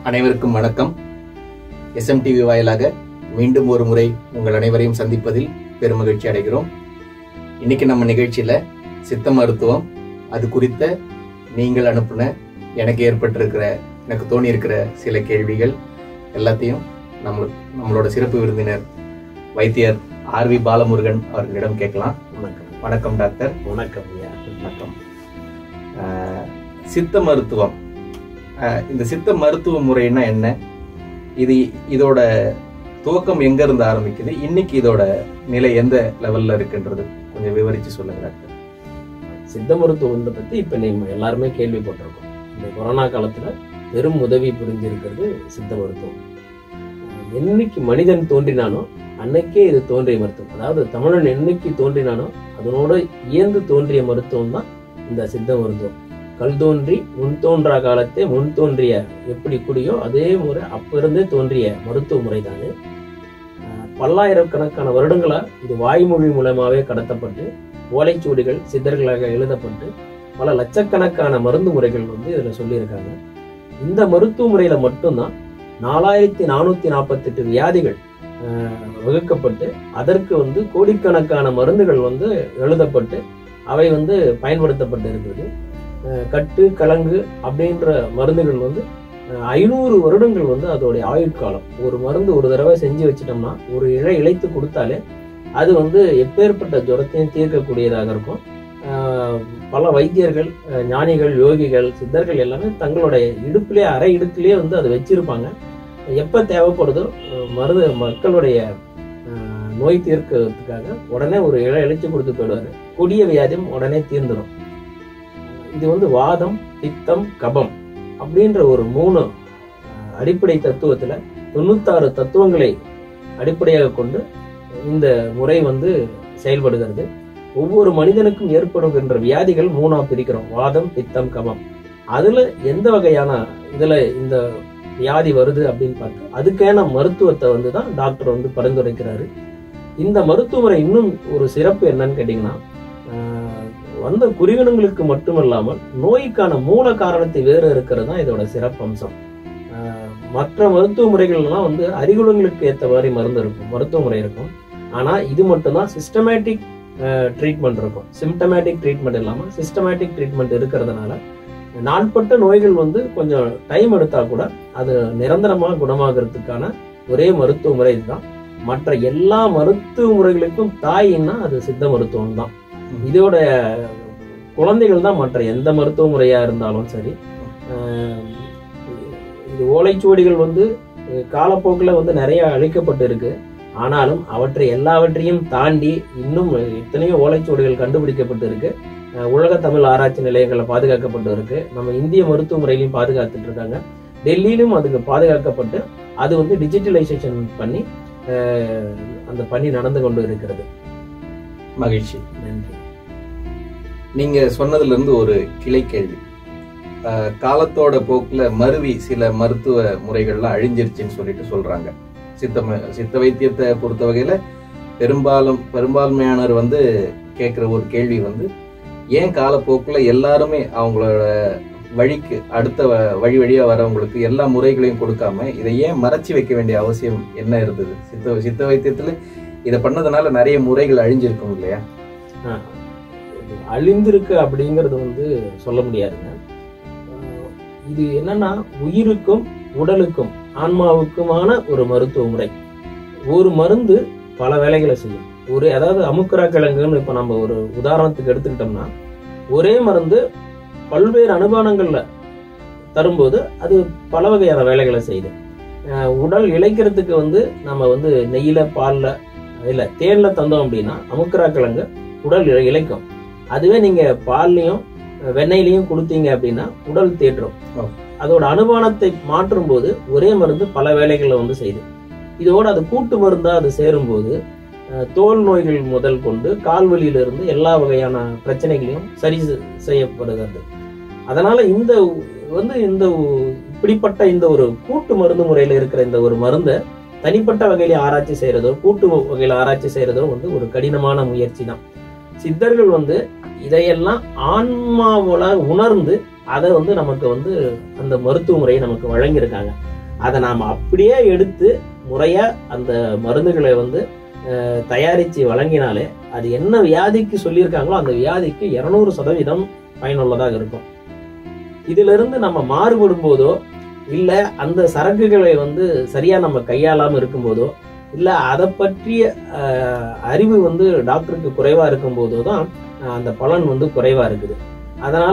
அனைவருக்கும் வணக்கம் எஸ்எம்டிவி வாயிலாக மீண்டும் ஒரு முறை உங்கள் அனைவரையும் சந்திப்பதில் பெருமகிழ்ச்சி அடைகிறோம் இன்னைக்கு நம்ம நிகழ்ச்சியில சித்த மருத்துவம் அது குறித்த நீங்கள் அனுப்புன எனக்கு ஏற்பட்டிருக்கிற எனக்கு தோணி இருக்கிற சில கேள்விகள் எல்லாத்தையும் நம்ம நம்மளோட சிறப்பு விருந்தினர் வைத்தியர் ஆர் வி பாலமுருகன் அவர்களிடம் கேட்கலாம் வணக்கம் வணக்கம் டாக்டர் வணக்கம் ஐயா வணக்கம் ஆஹ், சித்த மருத்துவம் ஆஹ், இந்த சித்த மருத்துவ முறைன்னா என்ன இது இதோட துவக்கம் எங்க இருந்து ஆரம்பிக்குது இன்னைக்கு இதோட நிலை எந்த லெவல்ல இருக்குன்றது கொஞ்சம் விவரிச்சு சொல்லுங்க டாக்டர் சித்த மருத்துவத்தை பத்தி இப்ப நம்ம எல்லாருமே கேள்விப்பட்டிருக்கோம் இந்த கொரோனா காலத்துல பெரும் உதவி புரிஞ்சிருக்கிறது சித்த மருத்துவம் அஹ் என்னைக்கு மனிதன் தோன்றினானோ அன்னைக்கே இது தோன்றிய மருத்துவம் அதாவது தமிழன் என்னைக்கு தோன்றினானோ அதனோட இயந்து தோன்றிய மருத்துவம் தான் இந்த சித்த மருத்துவம் கல் தோன்றி முன் தோன்றா காலத்தே முன் தோன்றிய எப்படி குடியோ அதே முறை அப்ப இருந்தே தோன்றிய மருத்துவ முறை தானே பல்லாயிரக்கணக்கான வருடங்களா இது வாய்மொழி மூலமாவே கடத்தப்பட்டு ஓலைச்சுவடிகள் சித்தர்களாக எழுதப்பட்டு பல லட்சக்கணக்கான மருந்து முறைகள் வந்து இதுல சொல்லியிருக்காங்க இந்த மருத்துவ முறையில மட்டும்தான் நாலாயிரத்தி நானூத்தி நாற்பத்தெட்டு வியாதிகள் ஆஹ், வகுக்கப்பட்டு அதற்கு வந்து கோடிக்கணக்கான மருந்துகள் வந்து எழுதப்பட்டு அவை வந்து பயன்படுத்தப்பட்டு இருக்குது ஆஹ், கட்டு கலங்கு அப்படின்ற மருந்துகள் வந்து ஐநூறு வருடங்கள் வந்து அதோடைய ஆயுட்காலம் ஒரு மருந்து ஒரு தடவை செஞ்சு வச்சிட்டோம்னா ஒரு இழை இழைத்து கொடுத்தாலே அது வந்து எப்பேற்பட்ட ஜுரத்தையும் தீர்க்கக்கூடியதாக இருக்கும் ஆஹ் பல வைத்தியர்கள் அஹ் ஞானிகள் யோகிகள் சித்தர்கள் எல்லாமே தங்களுடைய இடுப்பிலே அரை இடுப்பிலே வந்து அதை வச்சிருப்பாங்க எப்ப தேவைப்படுதோ அஹ் மருது மக்களுடைய ஆஹ் நோய் தீர்க்கிறதுக்காக உடனே ஒரு இழை இழைச்சு கொடுத்து போயிடுவாரு கொடிய வியாதியும் உடனே தீர்ந்துடும் இது வந்து வாதம் பித்தம் கபம் அப்படின்ற ஒரு மூணு ஆஹ் அடிப்படை தத்துவத்துல தொண்ணூத்தாறு தத்துவங்களை அடிப்படையாக கொண்டு இந்த முறை வந்து செயல்படுகிறது ஒவ்வொரு மனிதனுக்கும் ஏற்படுகின்ற வியாதிகள் மூணா பிரிக்கிறோம் வாதம் பித்தம் கபம் அதுல எந்த வகையான இதுல இந்த வியாதி வருது அப்படின்னு பார்த்து அதுக்கான மருத்துவத்தை வந்து தான் டாக்டர் வந்து பரிந்துரைக்கிறாரு இந்த மருத்துவ முறை இன்னும் ஒரு சிறப்பு என்னன்னு கேட்டீங்கன்னா ஆஹ், வந்த குறிவினங்களுக்கு மட்டுமல்லாமல் நோய்க்கான மூல காரணத்தை வேறு இருக்கிறது தான் இதோட சிறப்பு அம்சம் ஆஹ், மற்ற மருத்துவ முறைகள்லாம் வந்து அறிகுணங்களுக்கு ஏற்ற மாதிரி மருந்து இருக்கும் மருத்துவ முறை இருக்கும் ஆனா இது மட்டும்தான் சிஸ்டமேட்டிக் ட்ரீட்மெண்ட் இருக்கும் சிம்டமேட்டிக் ட்ரீட்மெண்ட் இல்லாமல் சிஸ்டமேட்டிக் ட்ரீட்மெண்ட் இருக்கிறதுனால நாள்பட்ட நோய்கள் வந்து கொஞ்சம் டைம் எடுத்தா கூட அது நிரந்தரமாக குணமாகிறதுக்கான ஒரே மருத்துவ முறை இதுதான் மற்ற எல்லா மருத்துவ முறைகளுக்கும் தாயின்னா அது சித்த மருத்துவம் தான் இதோட குழந்தைகள் தான் மற்ற எந்த மருத்துவ முறையா இருந்தாலும் சரி ஆஹ் இது ஓலைச்சுவடிகள் வந்து காலப்போக்கில் வந்து நிறைய அழிக்கப்பட்டு இருக்கு ஆனாலும் அவற்றை எல்லாவற்றையும் தாண்டி இன்னும் எத்தனையோ ஓலைச்சுவடிகள் கண்டுபிடிக்கப்பட்டு இருக்கு அஹ் உலக தமிழ் ஆராய்ச்சி நிலையங்களில் பாதுகாக்கப்பட்டு இருக்கு நம்ம இந்திய மருத்துவ முறையிலையும் பாதுகாத்துட்டு இருக்காங்க டெல்லியிலும் அதுக்கு பாதுகாக்கப்பட்டு அது வந்து டிஜிட்டலைசேஷன் பண்ணி அஹ், அந்த பணி நடந்து கொண்டு இருக்கிறது மகிழ்ச்சி நன்றி நீங்க சொன்னதுல இருந்து ஒரு கிளை கேள்வி ஆஹ், காலத்தோட போக்குல மருவி சில மருத்துவ முறைகள்லாம் அழிஞ்சிருச்சுன்னு சொல்லிட்டு சொல்றாங்க சித்த ம- சித்த வைத்தியத்தை பொறுத்த வகையில பெரும்பாலும் பெரும்பான்மையானவர் வந்து கேட்குற ஒரு கேள்வி வந்து ஏன் காலப்போக்குல எல்லாருமே அவங்களோட வழிக்கு அடுத்த வ- வழி வழியா வரவங்களுக்கு எல்லா முறைகளையும் கொடுக்காம இதை ஏன் மறைச்சு வைக்க வேண்டிய அவசியம் என்ன இருந்தது சித்த சித்த வைத்தியத்துல இதை பண்ணதுனால நிறைய முறைகள் அழிஞ்சிருக்கும் இல்லையா அஹ், அழிந்திருக்கு அப்படிங்கிறது வந்து சொல்ல முடியாதுங்க அஹ், இது என்னன்னா உயிருக்கும் உடலுக்கும் ஆன்மாவுக்குமான ஒரு மருத்துவ முறை ஒரு மருந்து பல வேலைகளை செய்யும் ஒரு அதாவது அமுக்குரா கிழங்குன்னு இப்ப நம்ம ஒரு உதாரணத்துக்கு எடுத்துக்கிட்டோம்னா ஒரே மருந்து பல்வேறு அனுபானங்கள்ல தரும்போது அது பல வகையான வேலைகளை செய்யுது அஹ் உடல் இளைக்கிறதுக்கு வந்து நம்ம வந்து நெய்யில பால்ல இல்ல தேன்ல தந்தோம் அப்படின்னா அமுக்குரா கிழங்கு உடல் இழை- இளைக்கும் அதுவே நீங்க பால்லையும் அஹ் வெண்ணெய்லையும் கொடுத்தீங்க அப்படின்னா உடல் தேற்றும் ஓ. அதோட அனுமானத்தை மாற்றும் போது ஒரே மருந்து பல வேலைகளை வந்து செய்யுது இதோட அது கூட்டு மருந்தா அது சேரும்போது அஹ், தோல் நோய்கள் முதல் கொண்டு கால்வலியில இருந்து எல்லா வகையான பிரச்சனைகளையும் சரி செ- செய்யப்படுகிறது அதனால இந்த உ- வந்து இந்த உ- இப்படிப்பட்ட இந்த ஒரு கூட்டு மருந்து முறையில இருக்கிற இந்த ஒரு மருந்தை தனிப்பட்ட வகையில ஆராய்ச்சி செய்யறதோ கூட்டு வகையில ஆராய்ச்சி செய்யறதோ வந்து ஒரு கடினமான முயற்சி தான் சித்தர்கள் வந்து இதையெல்லாம் ஆன்மாவோட உணர்ந்து அதை வந்து நமக்கு வந்து அந்த மருத்துவ முறையை நமக்கு வழங்கியிருக்காங்க அதை நாம் அப்படியே எடுத்து முறையா அந்த மருந்துகளை வந்து அஹ், தயாரிச்சு வழங்கினாலே அது என்ன வியாதிக்கு சொல்லியிருக்காங்களோ அந்த வியாதிக்கு இருநூறு சதவீதம் பயனுள்ளதாக இருக்கும் இதுல இருந்து நம்ம மாறுபடும் போதோ இல்ல அந்த சரக்குகளை வந்து சரியா நம்ம கையாளாம இருக்கும்போதோ இல்ல அதை பற்றிய அஹ், அறிவு வந்து டாக்டருக்கு குறைவா இருக்கும் போதோ தான் அஹ், அந்த பலன் வந்து குறைவா இருக்குது அதனால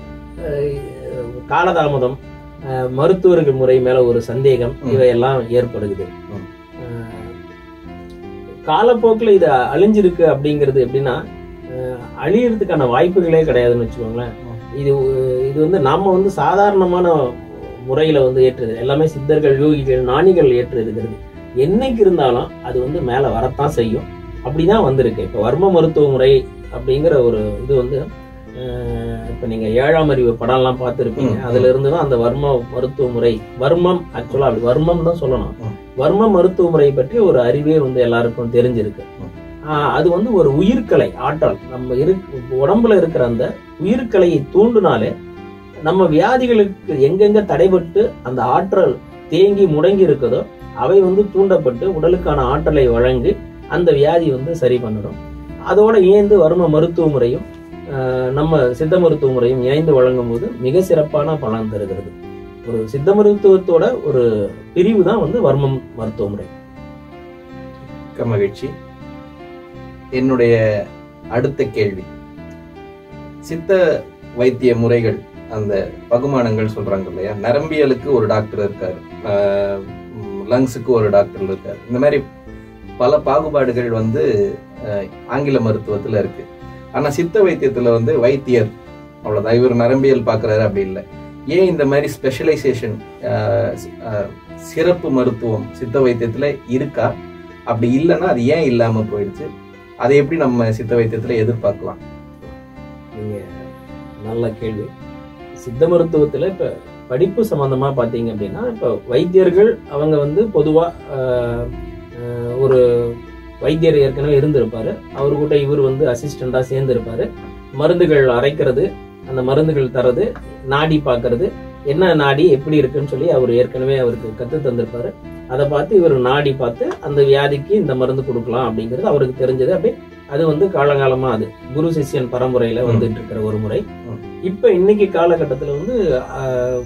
அஹ், காலதாமதம் அஹ், மருத்துவர்கள் முறை மேல ஒரு சந்தேகம் ம். இவையெல்லாம் ஏற்படுகிறது ம். அஹ், காலப்போக்குல இது அழிஞ்சிருக்கு அப்படிங்கிறது எப்படின்னா அஹ், அழியறதுக்கான வாய்ப்புகளே கிடையாதுன்னு வச்சுக்கோங்களேன் ம். இது இது வந்து நாம வந்து சாதாரணமான முறையில வந்து ஏற்றுது எல்லாமே சித்தர்கள் யோகிகள் ஞானிகள் ஏற்று இருக்கிறது என்னைக்கு இருந்தாலும் அது வந்து மேல வரத்தான் செய்யும் அப்படிதான் வந்திருக்கு இப்ப வர்ம மருத்துவ முறை அப்படிங்கிற ஒரு இது வந்து அஹ், இப்ப நீங்க ஏழாம் அறிவு படம்லாம் பார்த்துருப்பீங்க ம், ம். அதுல இருந்து தான் அந்த வர்ம மருத்துவ முறை வர்மம் ஆக்சுவலா அப்படி வர்மம் தான் சொல்லணும் ம். வர்ம மருத்துவ முறை பற்றி ஒரு அறிவே வந்து எல்லாருக்கும் தெரிஞ்சிருக்கு ம். ஆஹ், அது வந்து ஒரு உயிர்க்கலை ஆற்றல் நம்ம இரு உடம்புல இருக்கிற அந்த உயிர்க்கலையை தூண்டினாலே நம்ம வியாதிகளுக்கு எங்கெங்க தடைபட்டு அந்த ஆற்றல் தேங்கி முடங்கி இருக்குதோ அவை வந்து தூண்டப்பட்டு உடலுக்கான ஆற்றலை வழங்கி அந்த வியாதி வந்து சரி பண்ணிடும் அதோட இணைந்து வர்ம மருத்துவ முறையும் ஆஹ், நம்ம சித்த மருத்துவ முறையும் இணைந்து வழங்கும் போது மிக சிறப்பான பலன் தருகிறது ஒரு சித்த மருத்துவத்தோட ஒரு பிரிவு தான் வந்து வர்மம் மருத்துவ முறை மிக்க மகிழ்ச்சி என்னுடைய அடுத்த கேள்வி சித்த வைத்திய முறைகள் அந்த பகுமானங்கள் சொல்றாங்க இல்லையா நரம்பியலுக்கு ஒரு டாக்டர் இருக்காரு லங்ஸுக்கு ஒரு டாக்டர் இருக்காரு இந்த மாதிரி பல பாகுபாடுகள் வந்து அஹ், ஆங்கில மருத்துவத்துல இருக்கு ஆனா சித்த வைத்தியத்துல வந்து வைத்தியர் அவ்வளவுதான் இவர் நரம்பியல் பார்க்கறாரு அப்படி இல்லை ஏன் இந்த மாதிரி ஸ்பெஷலைசேஷன் சிறப்பு மருத்துவம் சித்த வைத்தியத்துல இருக்கா அப்படி இல்லைன்னா அது ஏன் இல்லாம போயிடுச்சு அதை எப்படி நம்ம சித்த வைத்தியத்துல எதிர்பார்க்கலாம் நீங்க நல்ல கேள்வி சித்த மருத்துவத்துல இப்ப படிப்பு சம்பந்தமா பாத்தீங்க அப்படின்னா இப்ப வைத்தியர்கள் அவங்க வந்து பொதுவா ஆஹ், ஆஹ், ஒரு வைத்தியர் ஏற்கனவே இருந்திருப்பாரு அவரு கூட இவர் வந்து அசிஸ்டண்டா சேர்ந்து இருப்பாரு மருந்துகள் அரைக்கிறது அந்த மருந்துகள் தரது நாடி பார்க்கிறது என்ன நாடி எப்படி இருக்குன்னு சொல்லி அவர் ஏற்கனவே அவருக்கு கத்து தந்திருப்பாரு அதை பார்த்து இவர் நாடி பார்த்து அந்த வியாதிக்கு இந்த மருந்து கொடுக்கலாம் அப்படிங்கிறது அவருக்கு தெரிஞ்சது அப்படி அது வந்து காலகாலமா அது குரு சிஷ்யன் பரம்பரையில ம். வந்துட்டு இருக்கிற ஒரு முறை ம். இப்ப இன்னைக்கு காலகட்டத்துல வந்து ஆஹ்,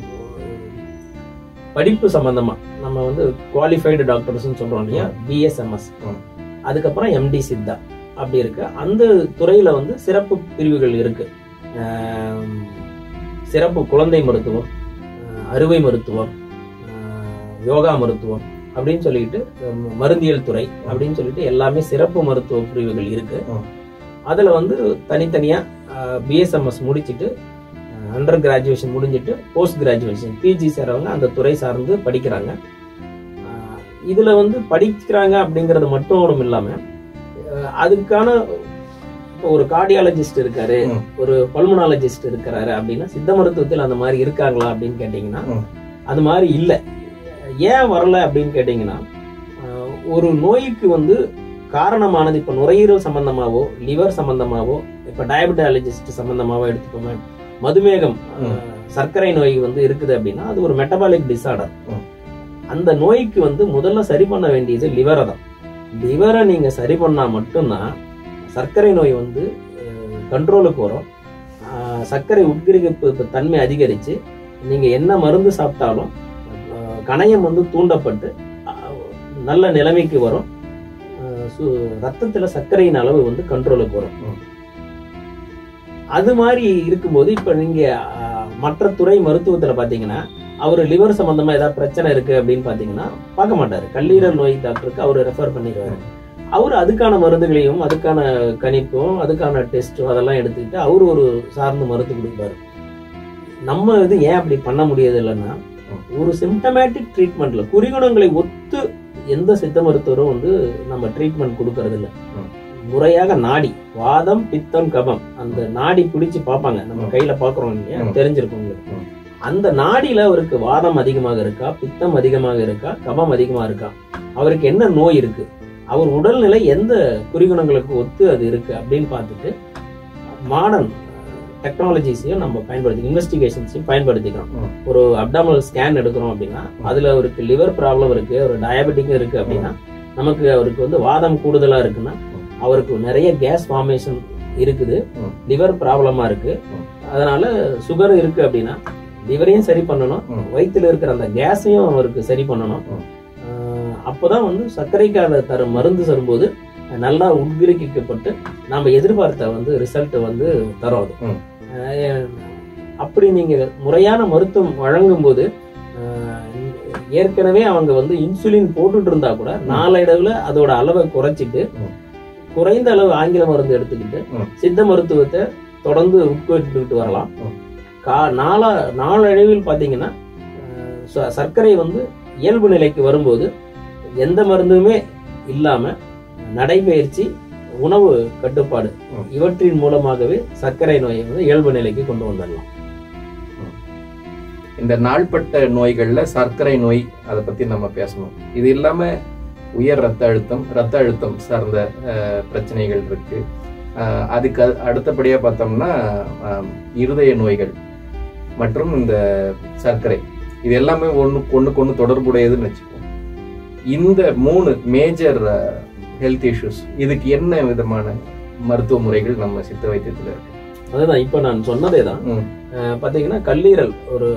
படிப்பு சம்பந்தமா நம்ம வந்து குவாலிஃபைடு டாக்டர்ஸ் சொல்றோம் இல்லையா பிஎஸ்எம்எஸ் ம். அதுக்கப்புறம் எம்டி சித்தா அப்படி இருக்கு அந்த துறையில வந்து சிறப்பு பிரிவுகள் இருக்கு ஆம், சிறப்பு குழந்தை மருத்துவம் ஆஹ், அறுவை மருத்துவம் ஆஹ், யோகா மருத்துவம் அப்படின்னு சொல்லிட்டு ஹம், மருந்தியல் துறை அப்படின்னு சொல்லிட்டு எல்லாமே சிறப்பு மருத்துவ பிரிவுகள் இருக்கு ம். அதுல வந்து தனித்தனியா பிஎஸ்எம்எஸ் முடிச்சிட்டு அண்டர் கிராஜுவேஷன் முடிஞ்சிட்டு போஸ்ட் கிராஜுவேஷன் பிஜி சேரவங்க அந்த துறை சார்ந்து படிக்கிறாங்க ஆஹ் இதுல வந்து படிக்கிறாங்க அப்படிங்கறது மட்டும் இல்லாம ஆஹ் அதுக்கான இப்போ ஒரு கார்டியாலஜிஸ்ட் இருக்காரு ம். ஒரு பல்மனாலஜிஸ்ட் இருக்கிறாரு அப்படின்னா சித்த மருத்துவத்தில் அந்த மாதிரி இருக்காங்களா அப்படின்னு கேட்டீங்கன்னா ம். அது மாதிரி இல்லை ஏன் வரல அப்படின்னு கேட்டீங்கன்னா ஆஹ் ஒரு நோய்க்கு வந்து காரணமானது இப்ப நுரையீரல் சம்பந்தமாவோ லிவர் சம்பந்தமாவோ இப்ப டயபெட்டாலஜிஸ்ட் சம்பந்தமாவோ எடுத்துக்கோங்க மதுமேகம் ஆஹ் சர்க்கரை நோய் வந்து இருக்குது அப்படின்னா அது ஒரு மெட்டபாலிக் டிசார்டர் ம். அந்த நோய்க்கு வந்து முதல்ல சரி பண்ண வேண்டியது லிவரை தான் லிவரை நீங்க சரி பண்ணா மட்டும்தான் சர்க்கரை நோய் வந்து கண்ட்ரோலுக்கு வரும் ஆஹ் சர்க்கரை உட்கிரகிப்பு தன்மை அதிகரிச்சு நீங்க என்ன மருந்து சாப்பிட்டாலும் ஆஹ் கணையம் வந்து தூண்டப்பட்டு ஆஹ் நல்ல நிலைமைக்கு வரும் ஆஹ் சு- ரத்தத்துல சர்க்கரையின் அளவு வந்து கண்ட்ரோலுக்கு வரும் ம். அது மாதிரி இருக்கும்போது இப்ப நீங்க ஆஹ், மற்ற துறை மருத்துவத்துல பாத்தீங்கன்னா அவர் லிவர் சம்பந்தமா ஏதாவது பிரச்சனை இருக்கு அப்படின்னு பாத்தீங்கன்னா பார்க்க மாட்டாரு கல்லீரல் நோய் டாக்டருக்கு அவர் ரெஃபர் பண்ணிடுவாரு அவர் அதுக்கான மருந்துகளையும் அதுக்கான கணிப்பும் அதுக்கான டெஸ்ட்டும் அதெல்லாம் எடுத்துக்கிட்டு அவர் ஒரு சார்ந்த மருந்து கொடுப்பாரு நம்ம இது ஏன் அப்படி பண்ண முடியாது இல்லைன்னா ம். ஒரு சிம்டமேட்டிக் ட்ரீட்மெண்ட்ல குறிகுணங்களை ஒத்து எந்த சித்த மருத்துவரும் வந்து நம்ம ட்ரீட்மெண்ட் கொடுக்கறது இல்ல ம். முறையாக நாடி வாதம் பித்தம் கபம் அந்த நாடி பிடிச்சு பார்ப்பாங்க நம்ம ம். கையில பாக்குறோம் இல்லையா ம். தெரிஞ்சிருக்கும் உங்களுக்கு ம். அந்த நாடியில அவருக்கு வாதம் அதிகமாக இருக்கா பித்தம் அதிகமாக இருக்கா கபம் அதிகமா இருக்கா அவருக்கு என்ன நோய் இருக்கு அவர் உடல்நிலை எந்த குறிகுணங்களுக்கு ஒத்து அது இருக்கு அப்படின்னு பார்த்துட்டு மாடர்ன் டெக்னாலஜிஸையும் நம்ம பயன்படுத்தி இன்வெஸ்டிகேஷன்ஸையும் பயன்படுத்திக்கிறோம் ம். ஒரு அப்டாமல் ஸ்கேன் எடுக்கிறோம் அப்படின்னா அதுல அவருக்கு லிவர் ப்ராப்ளம் இருக்கு ஒரு டயபெட்டிக் இருக்கு அப்படின்னா நமக்கு அவருக்கு வந்து வாதம் கூடுதலா இருக்குன்னா ம். அவருக்கு நிறைய கேஸ் ஃபார்மேஷன் இருக்குது ம். லிவர் ப்ராப்ளமா இருக்கு ம். அதனால சுகர் இருக்கு அப்படின்னா லிவரையும் சரி பண்ணணும் ம். வயித்துல இருக்கிற அந்த கேஸையும் அவருக்கு சரி பண்ணணும் ம். ஆஹ் அப்பதான் வந்து சர்க்கரைக்காக தர மருந்து தரும்போது நல்லா உட்கிரகிக்கப்பட்டு நாம எதிர்பார்த்த வந்து ரிசல்ட் வந்து தரும் அது ம். ஆஹ் அப்படி நீங்க முறையான மருத்துவம் வழங்கும் போது ஆஹ் ஏற்கனவே அவங்க வந்து இன்சுலின் போட்டுட்டு இருந்தா கூட நாளடைவுல அதோட அளவை குறைச்சிட்டு ம். குறைந்த அளவு ஆங்கில மருந்து எடுத்துக்கிட்டு ம். சித்த மருத்துவத்தை தொடர்ந்து உட்கொண்டுகிட்டு வரலாம் ம். கா நாளா நாளடைவில் பாத்தீங்கன்னா ஆஹ் ச- சர்க்கரை வந்து இயல்பு நிலைக்கு வரும்போது எந்த மருந்துமே இல்லாம நடைபயிற்சி உணவு கட்டுப்பாடு ம். இவற்றின் மூலமாகவே சர்க்கரை நோயை வந்து இயல்பு நிலைக்கு கொண்டு வந்துடலாம் இந்த நாள்பட்ட நோய்கள்ல சர்க்கரை நோய் அதை பத்தி நம்ம பேசணும் இது இல்லாம உயர் ரத்த அழுத்தம் ரத்த அழுத்தம் சார்ந்த அஹ், பிரச்சனைகள் இருக்கு அஹ், அதுக்கு அ- அடுத்தபடியா பார்த்தோம்னா அஹ், இருதய நோய்கள் மற்றும் இந்த சர்க்கரை இது எல்லாமே ஒண்ணுக்கு ஒண்ணுக்கு ஒண்ணு தொடர்புடையதுன்னு வச்சுக்கோம் இந்த மூணு மேஜர் ஹெல்த் இஷ்யூஸ் இதுக்கு என்ன விதமான மருத்துவ முறைகள் நம்ம சித்த வைத்தியத்துல இருக்கு அதுதான் இப்ப நான் சொன்னதே தான் ம், அஹ் பாத்தீங்கன்னா கல்லீரல் ஒரு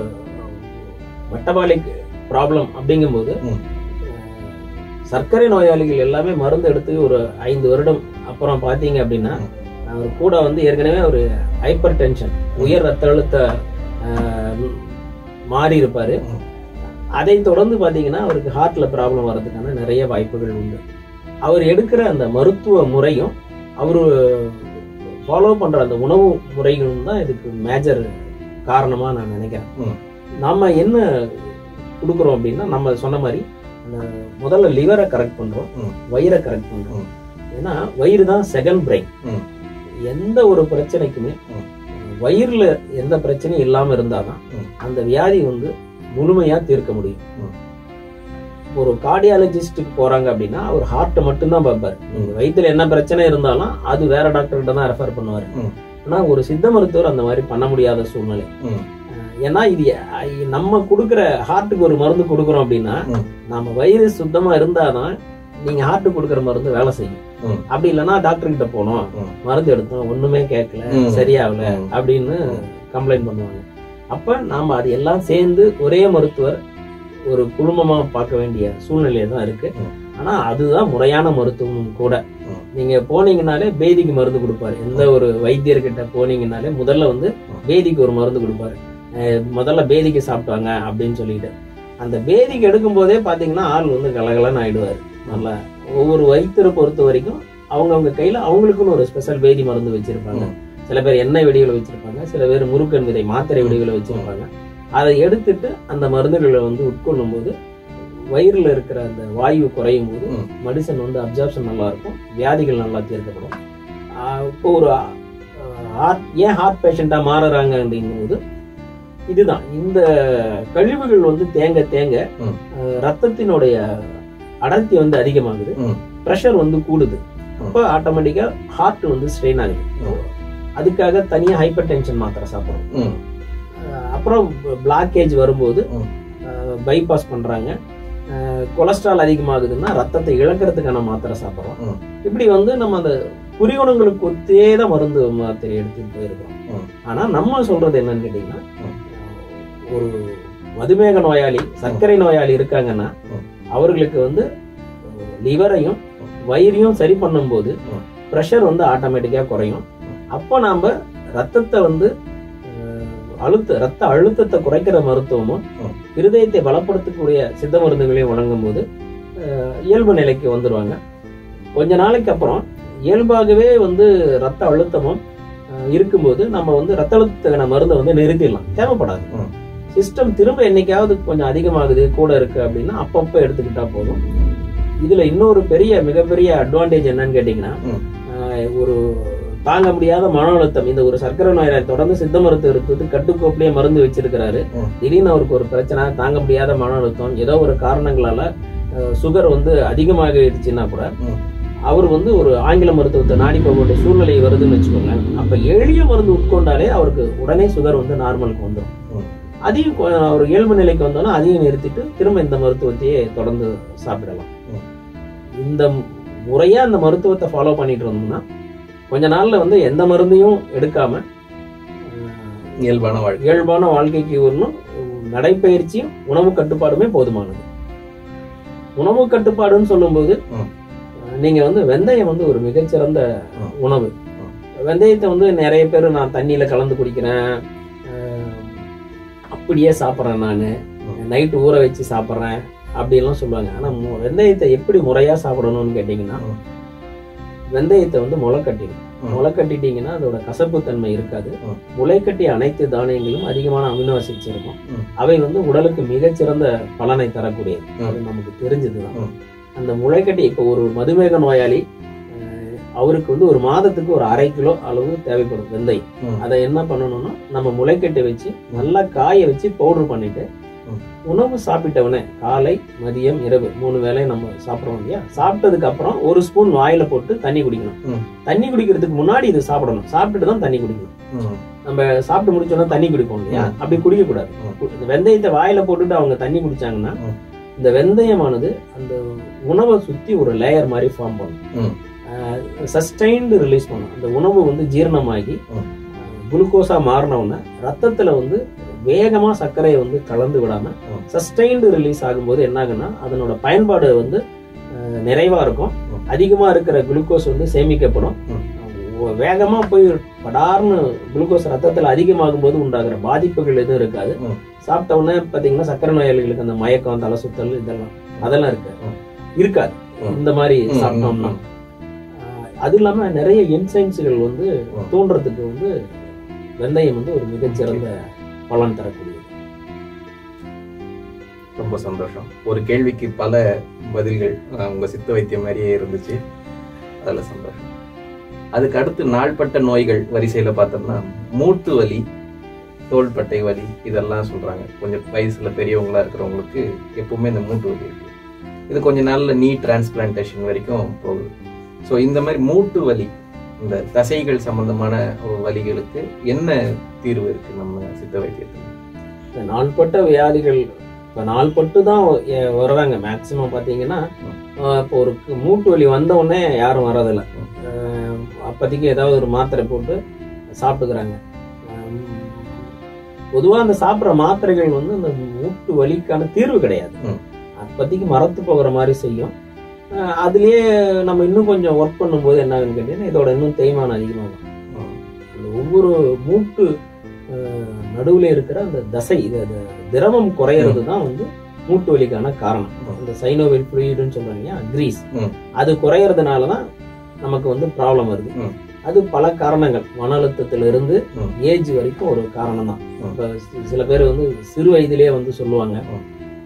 மெட்டபாலிக் ப்ராப்ளம் அப்படிங்கும்போது ம். அஹ் சர்க்கரை நோயாளிகள் எல்லாமே மருந்து எடுத்து ஒரு ஐந்து வருடம் அப்புறம் பாத்தீங்க அப்படின்னா ம். அவர் கூட வந்து ஏற்கனவே ஒரு ஹைப்பர் டென்ஷன் உயர் ரத்த அழுத்த அஹ், மாறி இருப்பாரு ம். அதை தொடர்ந்து பாத்தீங்கன்னா அவருக்கு ஹார்ட்ல ப்ராப்ளம் வர்றதுக்கான நிறைய வாய்ப்புகள் உண்டு அவர் எடுக்கிற அந்த மருத்துவ முறையும் அவரு ஃபாலோ பண்ற அந்த உணவு முறைகளும் தான் இதுக்கு மேஜர் காரணமா நான் நினைக்கிறேன் ம். நாம என்ன கொடுக்குறோம் அப்படின்னா நம்ம சொன்ன மாதிரி அந்த முதல்ல லிவரை கரெக்ட் பண்றோம் ம். வயிறை கரெக்ட் பண்றோம் ம். ஏன்னா வயிறு தான் செகண்ட் பிரெயின் ம். எந்த ஒரு பிரச்சனைக்குமே ம். வயிறுல எந்த பிரச்சனையும் இல்லாம இருந்தாதான் ம். அந்த வியாதி வந்து முழுமையா தீர்க்க முடியும் ம். ஒரு கார்டியாலஜிஸ்டுக்கு போறாங்க அப்படின்னா அவர் ஹார்ட்டை மட்டும்தான் பார்ப்பாரு நீங்க வயித்துல என்ன பிரச்சனை இருந்தாலும் அது வேற டாக்டர் கிட்ட தான் ரெஃபர் பண்ணுவாரு ம். ஆனா ஒரு சித்த மருத்துவர் அந்த மாதிரி பண்ண முடியாத சூழ்நிலை ம். அஹ் ஏன்னா இது அஹ் நம்ம கொடுக்குற ஹார்ட்டுக்கு ஒரு மருந்து கொடுக்குறோம் அப்படின்னா ம். நம்ம வயிறு சுத்தமா இருந்தாதான் நீங்க ஹார்ட்டுக்கு கொடுக்குற மருந்து வேலை செய்யும் ம். அப்படி இல்லைன்னா டாக்டர் கிட்ட போனோம் ம். மருந்து எடுத்தோம் ஒண்ணுமே கேட்கல ம். சரியாகல ம். அப்படின்னு ம். கம்ப்ளைண்ட் பண்ணுவாங்க அப்ப நாம அது எல்லாம் சேர்ந்து ஒரே மருத்துவர் ஒரு குழுமமா பார்க்க வேண்டிய சூழ்நிலை தான் இருக்கு ம். ஆனா அதுதான் முறையான மருத்துவமும் கூட ம். நீங்க போனீங்கனாலே பேதிக்கு மருந்து கொடுப்பாரு எந்த ஒரு வைத்தியர்கிட்ட போனீங்கனாலே முதல்ல வந்து ம். பேதிக்கு ஒரு மருந்து கொடுப்பாரு அஹ் முதல்ல பேதிக்கு சாப்பிட்டாங்க அப்படின்னு சொல்லிட்டு அந்த பேதிக்கு எடுக்கும் போதே பாத்தீங்கன்னா ஆள் வந்து கலகலன்னு ஆயிடுவாரு நல்லா ஒவ்வொரு வைத்தியரை பொறுத்த வரைக்கும் அவங்கவங்க கையில அவங்களுக்குன்னு ஒரு ஸ்பெஷல் பேதி மருந்து வச்சிருப்பாங்க ம். சில பேர் எண்ணெய் வெடிகளை வச்சிருப்பாங்க சில பேர் முருக்கன் விதை மாத்திரை வெடிகளை வச்சிருப்பாங்க அதை எடுத்துட்டு அந்த மருந்துகளை வந்து உட்கொள்ளும் போது வயிறுல இருக்கிற அந்த வாயு குறையும் போது ம். மெடிசன் வந்து அப்சார்ப்ஷன் நல்லா இருக்கும் வியாதிகள் நல்லா தீர்க்கப்படும் ஆஹ் இப்போ ஒரு ஹார்ட் ஏன் ஹார்ட் பேஷண்டா மாறுறாங்க அப்படிங்கும்போது இதுதான் இந்த கழிவுகள் வந்து தேங்க தேங்க ம். ஆஹ் ரத்தத்தினுடைய அடர்த்தி வந்து அதிகமாகுது ம். ப்ரெஷர் வந்து கூடுது ம். அப்போ ஆட்டோமேட்டிக்கா ஹார்ட் வந்து ஸ்ட்ரெயின் ஆகுது ம். அதுக்காக தனியா ஹைப்பர் டென்ஷன் மாத்திரை சாப்பிடுறோம் ம். ஆஹ் அப்புறம் பிளாக்கேஜ் வரும்போது ம். பைபாஸ் பண்றாங்க கொலஸ்ட்ரால் அதிகமாகுதுன்னா ரத்தத்தை இழக்கிறதுக்கான மாத்திரை சாப்பிடுறோம் ம். இப்படி வந்து நம்ம அந்த குறிகுணங்களுக்கு ஒத்தே தான் மருந்து மாத்திரை எடுத்துட்டு போயிருக்கோம் ம். ஆனா நம்ம சொல்றது என்னன்னு கேட்டீங்கன்னா ம். ஒரு மதுமேக நோயாளி சர்க்கரை நோயாளி இருக்காங்கன்னா ம். அவர்களுக்கு வந்து லிவரையும் வயிறையும் சரி பண்ணும்போது ம். ப்ரெஷர் வந்து ஆட்டோமேட்டிக்கா குறையும் அப்போ நாம ரத்தத்தை வந்து அஹ், அழுத்த ரத்த அழுத்தத்தை குறைக்கிற மருத்துவமும் ம். இருதயத்தை பலப்படுத்தக்கூடிய சித்த மருந்துகளையும் வழங்கும் போது அஹ், இயல்பு நிலைக்கு வந்துருவாங்க கொஞ்ச நாளைக்கு அப்புறம் இயல்பாகவே வந்து ரத்த அழுத்தமும் அஹ், இருக்கும்போது நம்ம வந்து ரத்த அழுத்தத்துக்கான மருந்தை வந்து நிறுத்திடலாம் தேவைப்படாது ம். சிஸ்டம் திரும்ப என்னைக்காவது கொஞ்சம் அதிகமாகுது கூட இருக்கு அப்படின்னா அப்பப்போ எடுத்துக்கிட்டா போதும் இதுல இன்னொரு பெரிய மிகப்பெரிய அட்வான்டேஜ் என்னன்னு கேட்டீங்கன்னா ம். ஆஹ் ஒரு தாங்க முடியாத மன அழுத்தம் இந்த ஒரு சர்க்கரை நோயாளி தொடர்ந்து சித்த மருத்துவ எடுத்து கட்டுக்கோப்பிலேயே மருந்து வச்சிருக்கிறாரு ம். திடீர்னு அவருக்கு ஒரு பிரச்சனை தாங்க முடியாத மன அழுத்தம் ஏதோ ஒரு காரணங்களால சுகர் வந்து அதிகமாகிடுச்சுன்னா கூட ம். அவர் வந்து ஒரு ஆங்கில மருத்துவத்தை நாடி போக வேண்டிய சூழ்நிலை வருதுன்னு வச்சுக்கோங்க அப்ப எளிய மருந்து உட்கொண்டாலே அவருக்கு உடனே சுகர் வந்து நார்மலுக்கு வந்துடும் ம். அதையும் கொ- அவர் இயல்பு நிலைக்கு வந்தோன்னா அதையும் நிறுத்திட்டு திரும்ப இந்த மருத்துவத்தையே தொடர்ந்து சாப்பிடலாம் ம். இந்த முறையா அந்த மருத்துவத்தை ஃபாலோ பண்ணிட்டு இருந்தோம்னா கொஞ்ச நாள்ல வந்து எந்த மருந்தையும் எடுக்காம அஹ், இயல்பான வாழ்க்கை இயல்பான வாழ்க்கைக்கு வரணும் நடைப்பயிற்சியும் உணவு கட்டுப்பாடுமே போதுமானது உணவு கட்டுப்பாடுன்னு சொல்லும்போது ம். அஹ், நீங்க வந்து வெந்தயம் வந்து ஒரு மிகச்சிறந்த ம். உணவு ம். வெந்தயத்தை வந்து நிறைய பேர் நான் தண்ணியில கலந்து குடிக்கிறேன் அஹ், அப்படியே சாப்பிட்றேன் நான் ம். நைட்டு ஊற வச்சு சாப்பிட்றேன் அப்படிலாம் சொல்லுவாங்க ஆனா மு- வெந்தயத்தை எப்படி முறையா சாப்பிடணும்னு கேட்டிங்கன்னா ம். வெந்தயத்தை வந்து முளை கட்டிடும் ம். முளை கட்டிட்டீங்கன்னா அதோட கசப்பு தன்மை இருக்காது ம். முளை கட்டிய அனைத்து தானியங்களும் அதிகமான அமினோ acids இருக்கும் ம். அவை வந்து உடலுக்கு மிகச்சிறந்த பலனை தரக்கூடியது ம். அது நமக்கு தெரிஞ்சதுதான் ம். அந்த முளைக்கட்டி இப்போ ஒரு மதுமேக நோயாளி அஹ், அவருக்கு வந்து ஒரு மாதத்துக்கு ஒரு அரை கிலோ அளவு தேவைப்படும் வெந்தயம் ம். அதை என்ன பண்ணணும்னா நம்ம முளைக்கட்டி வச்சு நல்லா காய வச்சு பவுடர் பண்ணிட்டு ம். உணவு சாப்பிட்டவனே காலை மதியம் இரவு மூணு வேளையும் நம்ம சாப்பிடுறோம் இல்லையா சாப்பிட்டதுக்கு அப்புறம் ஒரு ஸ்பூன் வாயில போட்டு தண்ணி குடிக்கணும் ம். தண்ணி குடிக்கிறதுக்கு முன்னாடி இது சாப்பிடணும் சாப்பிட்டுட்டு தான் தண்ணி குடிக்கணும் ம். நம்ம சாப்பிட்டு முடிச்சோன்னா தண்ணி குடிப்போம் இல்லையா ம். அப்படி குடிக்க கூடாது ம். இந்த வெந்தயத்தை வாயில போட்டுட்டு அவங்க தண்ணி குடிச்சாங்கன்னா ம். இந்த வெந்தயமானது அந்த உணவை சுத்தி ஒரு லேயர் மாதிரி ஃபார்ம் பண்ணும் ம். சஸ்டைன்டு ரிலீஸ் பண்ணும் அந்த உணவு வந்து ஜீரணமாகி ம். குளுக்கோஸா மாறின உடனே ரத்தத்துல வந்து வேகமா சர்க்கரையை வந்து கலந்து விடாம ம். சஸ்டைன்டு ரிலீஸ் ஆகும்போது என்ன ஆகுன்னா அதனோட பயன்பாடு வந்து அஹ், நிறைவா இருக்கும் ம். அதிகமா இருக்கிற குளுக்கோஸ் வந்து சேமிக்கப்படும் ம். ஒ- வேகமா போய் படார்னு குளுக்கோஸ் ரத்தத்துல அதிகமாகும் போது உண்டாகிற பாதிப்புகள் எதுவும் இருக்காது ம். சாப்பிட்ட உடனே பாத்தீங்கன்னா சக்கரை நோயாளிகளுக்கு அந்த மயக்கம் தலை சுத்தல் இதெல்லாம் அதெல்லாம் இருக்கு ம். இருக்காது ம். இந்த மாதிரி ம். சாப்பிட்டோம்னா ம். ஆஹ் அது இல்லாம நிறைய என்சைம்ஸ்கள் வந்து ம். தூண்டுறதுக்கு வந்து வெந்தயம் வந்து ஒரு மிகச்சிறந்த பலன் தரக்கூடியது ரொம்ப சந்தோஷம் ஒரு கேள்விக்கு பல பதில்கள் அஹ், உங்க சித்த வைத்தியம் மாதிரியே இருந்துச்சு அதுல சந்தோஷம் அதுக்கு அடுத்து நாள்பட்ட நோய்கள் வரிசையில பார்த்தோம்னா மூட்டு வலி தோள்பட்டை வலி இதெல்லாம் சொல்றாங்க கொஞ்சம் வயசுல பெரியவங்களா இருக்கிறவங்களுக்கு எப்பவுமே இந்த மூட்டு வலி இருக்கு இது கொஞ்ச நாள்ல நீ டிரான்ஸ்பிளான்டேஷன் வரைக்கும் போகுது ஸோ இந்த மாதிரி மூட்டு வலி இந்த தசைகள் சம்பந்தமான வலிகளுக்கு என்ன தீர்வு இருக்கு நம்ம சித்த வைத்தியத்தில் இந்த நாள்பட்ட வியாதிகள் இப்ப நாள்பட்டு தான் எ- வர்றாங்க மேக்சிமம் பாத்தீங்கன்னா ம். ஆஹ் இப்போ ஒரு கு- மூட்டு வலி வந்த உடனே யாரும் வர்றதில்ல ம். ஆஹ் அப்போதைக்கு ஏதாவது ஒரு மாத்திரை போட்டு சாப்பிட்டுக்கிறாங்க ஆஹ் பொதுவா அந்த சாப்பிட்ற மாத்திரைகள் வந்து இந்த மூட்டு வலிக்கான தீர்வு கிடையாது ம். அப்போதைக்கு மரத்து போகிற மாதிரி செய்யும் ஆஹ் அதுலயே நம்ம இன்னும் கொஞ்சம் ஒர்க் பண்ணும்போது என்ன ஆகுன்னு கேட்டீங்கன்னா இதோட இன்னும் தேய்மானம் அதிகமாகும் ம். அந்த ஒவ்வொரு மூட்டு ஆஹ், நடுவுல இருக்கிற அந்த தசை இது அது திரவம் குறையிறது தான் வந்து மூட்டு வலிக்கான காரணம் ம். அந்த சைனோவெல் ஃப்ளூயிடுன்னு சொல்றாங்க இல்லையா கிரீஸ் ம். அது குறையறதுனால தான் நமக்கு வந்து ப்ராப்ளம் வருது ம். அது பல காரணங்கள் மன அழுத்தத்துல இருந்து ம். ஏஜ் வரைக்கும் ஒரு காரணம் தான் ம். இப்போ சில பேர் வந்து சிறு வயதிலேயே வந்து சொல்லுவாங்க ம்.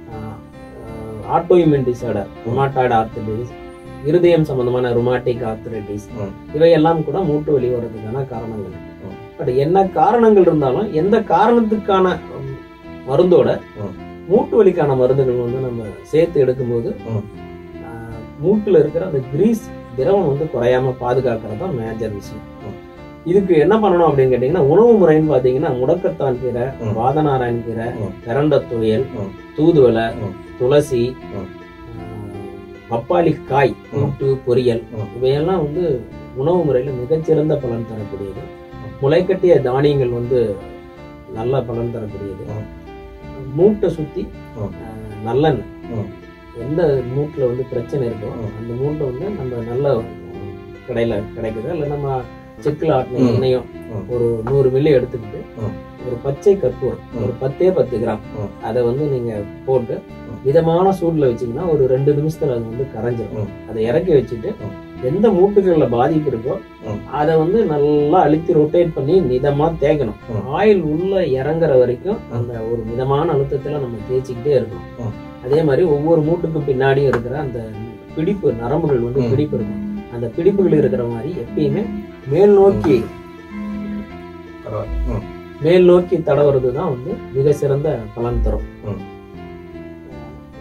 ஆட்டோஇம்யூன் டிசார்டர் ருமாட்டாய்டு ஆர்த்தரைட்டிஸ் இருதயம் சம்பந்தமான ருமாட்டிக் ஆர்த்தரைட்டிஸ் ம். இவையெல்லாம் கூட மூட்டு வலி வர்றதுக்கான காரணங்கள் ம். பட் என்ன காரணங்கள் இருந்தாலும் எந்த காரணத்துக்கான ம், மருந்தோட ம். மூட்டு வலிக்கான மருந்துகள் வந்து நம்ம சேர்த்து எடுக்கும்போது ம். ஆஹ், மூட்டுல இருக்கிற அந்த கிரீஸ் திரவம் வந்து குறையாம பாதுகாக்கிறது தான் மேஜர் விஷயம் ம். இதுக்கு என்ன பண்ணணும் அப்படின்னு கேட்டீங்கன்னா உணவு முறைன்னு பாத்தீங்கன்னா முடக்கத்தான் கீரை ம். வாதநாராயண கீரை ம். பிரண்ட துவையல் ம். தூதுவளை ம். துளசி ம். ஆஹ், பப்பாளி காய் கூட்டு பொரியல் ம். இவையெல்லாம் வந்து உணவு முறையில மிகச்சிறந்த பலன் தரக்கூடியது ம். முளைக்கட்டிய தானியங்கள் வந்து நல்ல பலன் தரக்கூடியது ம். மூட்டை சுத்தி ம். ஆஹ், நல்லெண்ணெய் ம். எந்த மூட்டுல வந்து பிரச்சனை இருக்கோ ம். அந்த மூட்டை வந்து நம்ம நல்ல கடையில கிடைக்குது இல்லை நம்ம செக்கில் ஆட்டின ம். எண்ணெயும் ம். ஒரு நூறு மில்லி எடுத்துக்கிட்டு ம். ஒரு பச்சை கற்பூரம் ம். ஒரு பத்தே பத்து கிராம் ம். அதை வந்து நீங்க போட்டு ம். மிதமான சூடுல வச்சீங்கன்னா ஒரு ரெண்டு நிமிஷத்துல அது வந்து கரைஞ்சிரும் ம். அதை இறக்கி வச்சுட்டு ம். எந்த மூட்டுகள்ல பாதிப்பு இருக்கோ ம். அதை வந்து நல்லா அழுத்தி ரொட்டேட் பண்ணி மிதமா தேய்க்கணும் ம். ஆயில் உள்ள இறங்குற வரைக்கும் அந்த ஒரு மிதமான அழுத்தத்துல நம்ம தேய்ச்சிக்கிட்டே இருக்கணும் ம். அதே மாதிரி ஒவ்வொரு மூட்டுக்கு பின்னாடியும் இருக்கிற அந்த பிடிப்பு நரம்புகள் வந்து ம். பிடிப்பு இருக்கும் அந்த பிடிப்புகள் இருக்கிற மாதிரி எப்பயுமே மேல் நோக்கி பரவாயில்ல ம். மேல் நோக்கி தடவுறது தான் வந்து மிக சிறந்த பலன் தரும் ம்.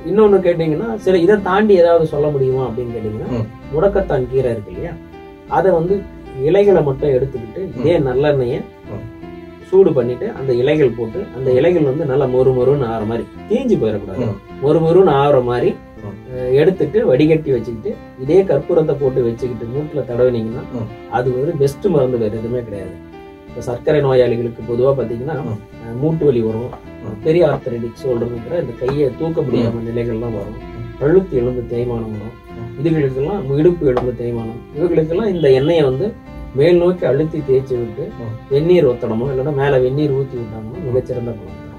இன்னொன்னு கேட்டீங்கன்னா சரி இதை தாண்டி ஏதாவது சொல்ல முடியுமா அப்படின்னு கேட்டீங்கன்னா ம். முடக்கத்தான் கீரை இருக்கு இல்லையா அதை வந்து இலைகளை மட்டும் எடுத்துக்கிட்டு இதே நல்லெண்ணெயை ம். சூடு பண்ணிட்டு அந்த இலைகள் போட்டு அந்த இலைகள் வந்து நல்லா மொறு மொறுன்னு ஆகிற மாதிரி தீஞ்சு போயிடக்கூடாது ம். மொறு மொறுன்னு ஆகிற மாதிரி ம். அஹ், எடுத்துட்டு வடிகட்டி வச்சுக்கிட்டு இதே கற்பூரத்தை போட்டு வச்சுக்கிட்டு மூட்டில் தடவினீங்கன்னா ம். அது ஒரு பெஸ்ட் மருந்து வேறு எதுவுமே கிடையாது இப்போ சர்க்கரை நோயாளிகளுக்கு பொதுவாக பார்த்தீங்கன்னா ம். அஹ், மூட்டு வலி வரும் ம். பெரிய ஆர்த்தரைடிக் சொல்றதுங்கிற இந்த கையை தூக்க முடியாம நிலைகள்லாம் வரும் கழுத்து எலும்பு தேய்மானம் வரும் ம். இதுகளுக்கெல்லாம் இடுப்பு எலும்பு தேய்மானம் இவங்களுக்கெல்லாம் இந்த எண்ணெயை வந்து மேல் நோக்கி அழுத்தி தேய்ச்சி விட்டு ம். வெந்நீர் ஒத்தடமோ இல்லைன்னா மேலே வெந்நீர் ஊற்றி விட்டாங்கன்னா மிகச்சிறந்த பலன் தரும்.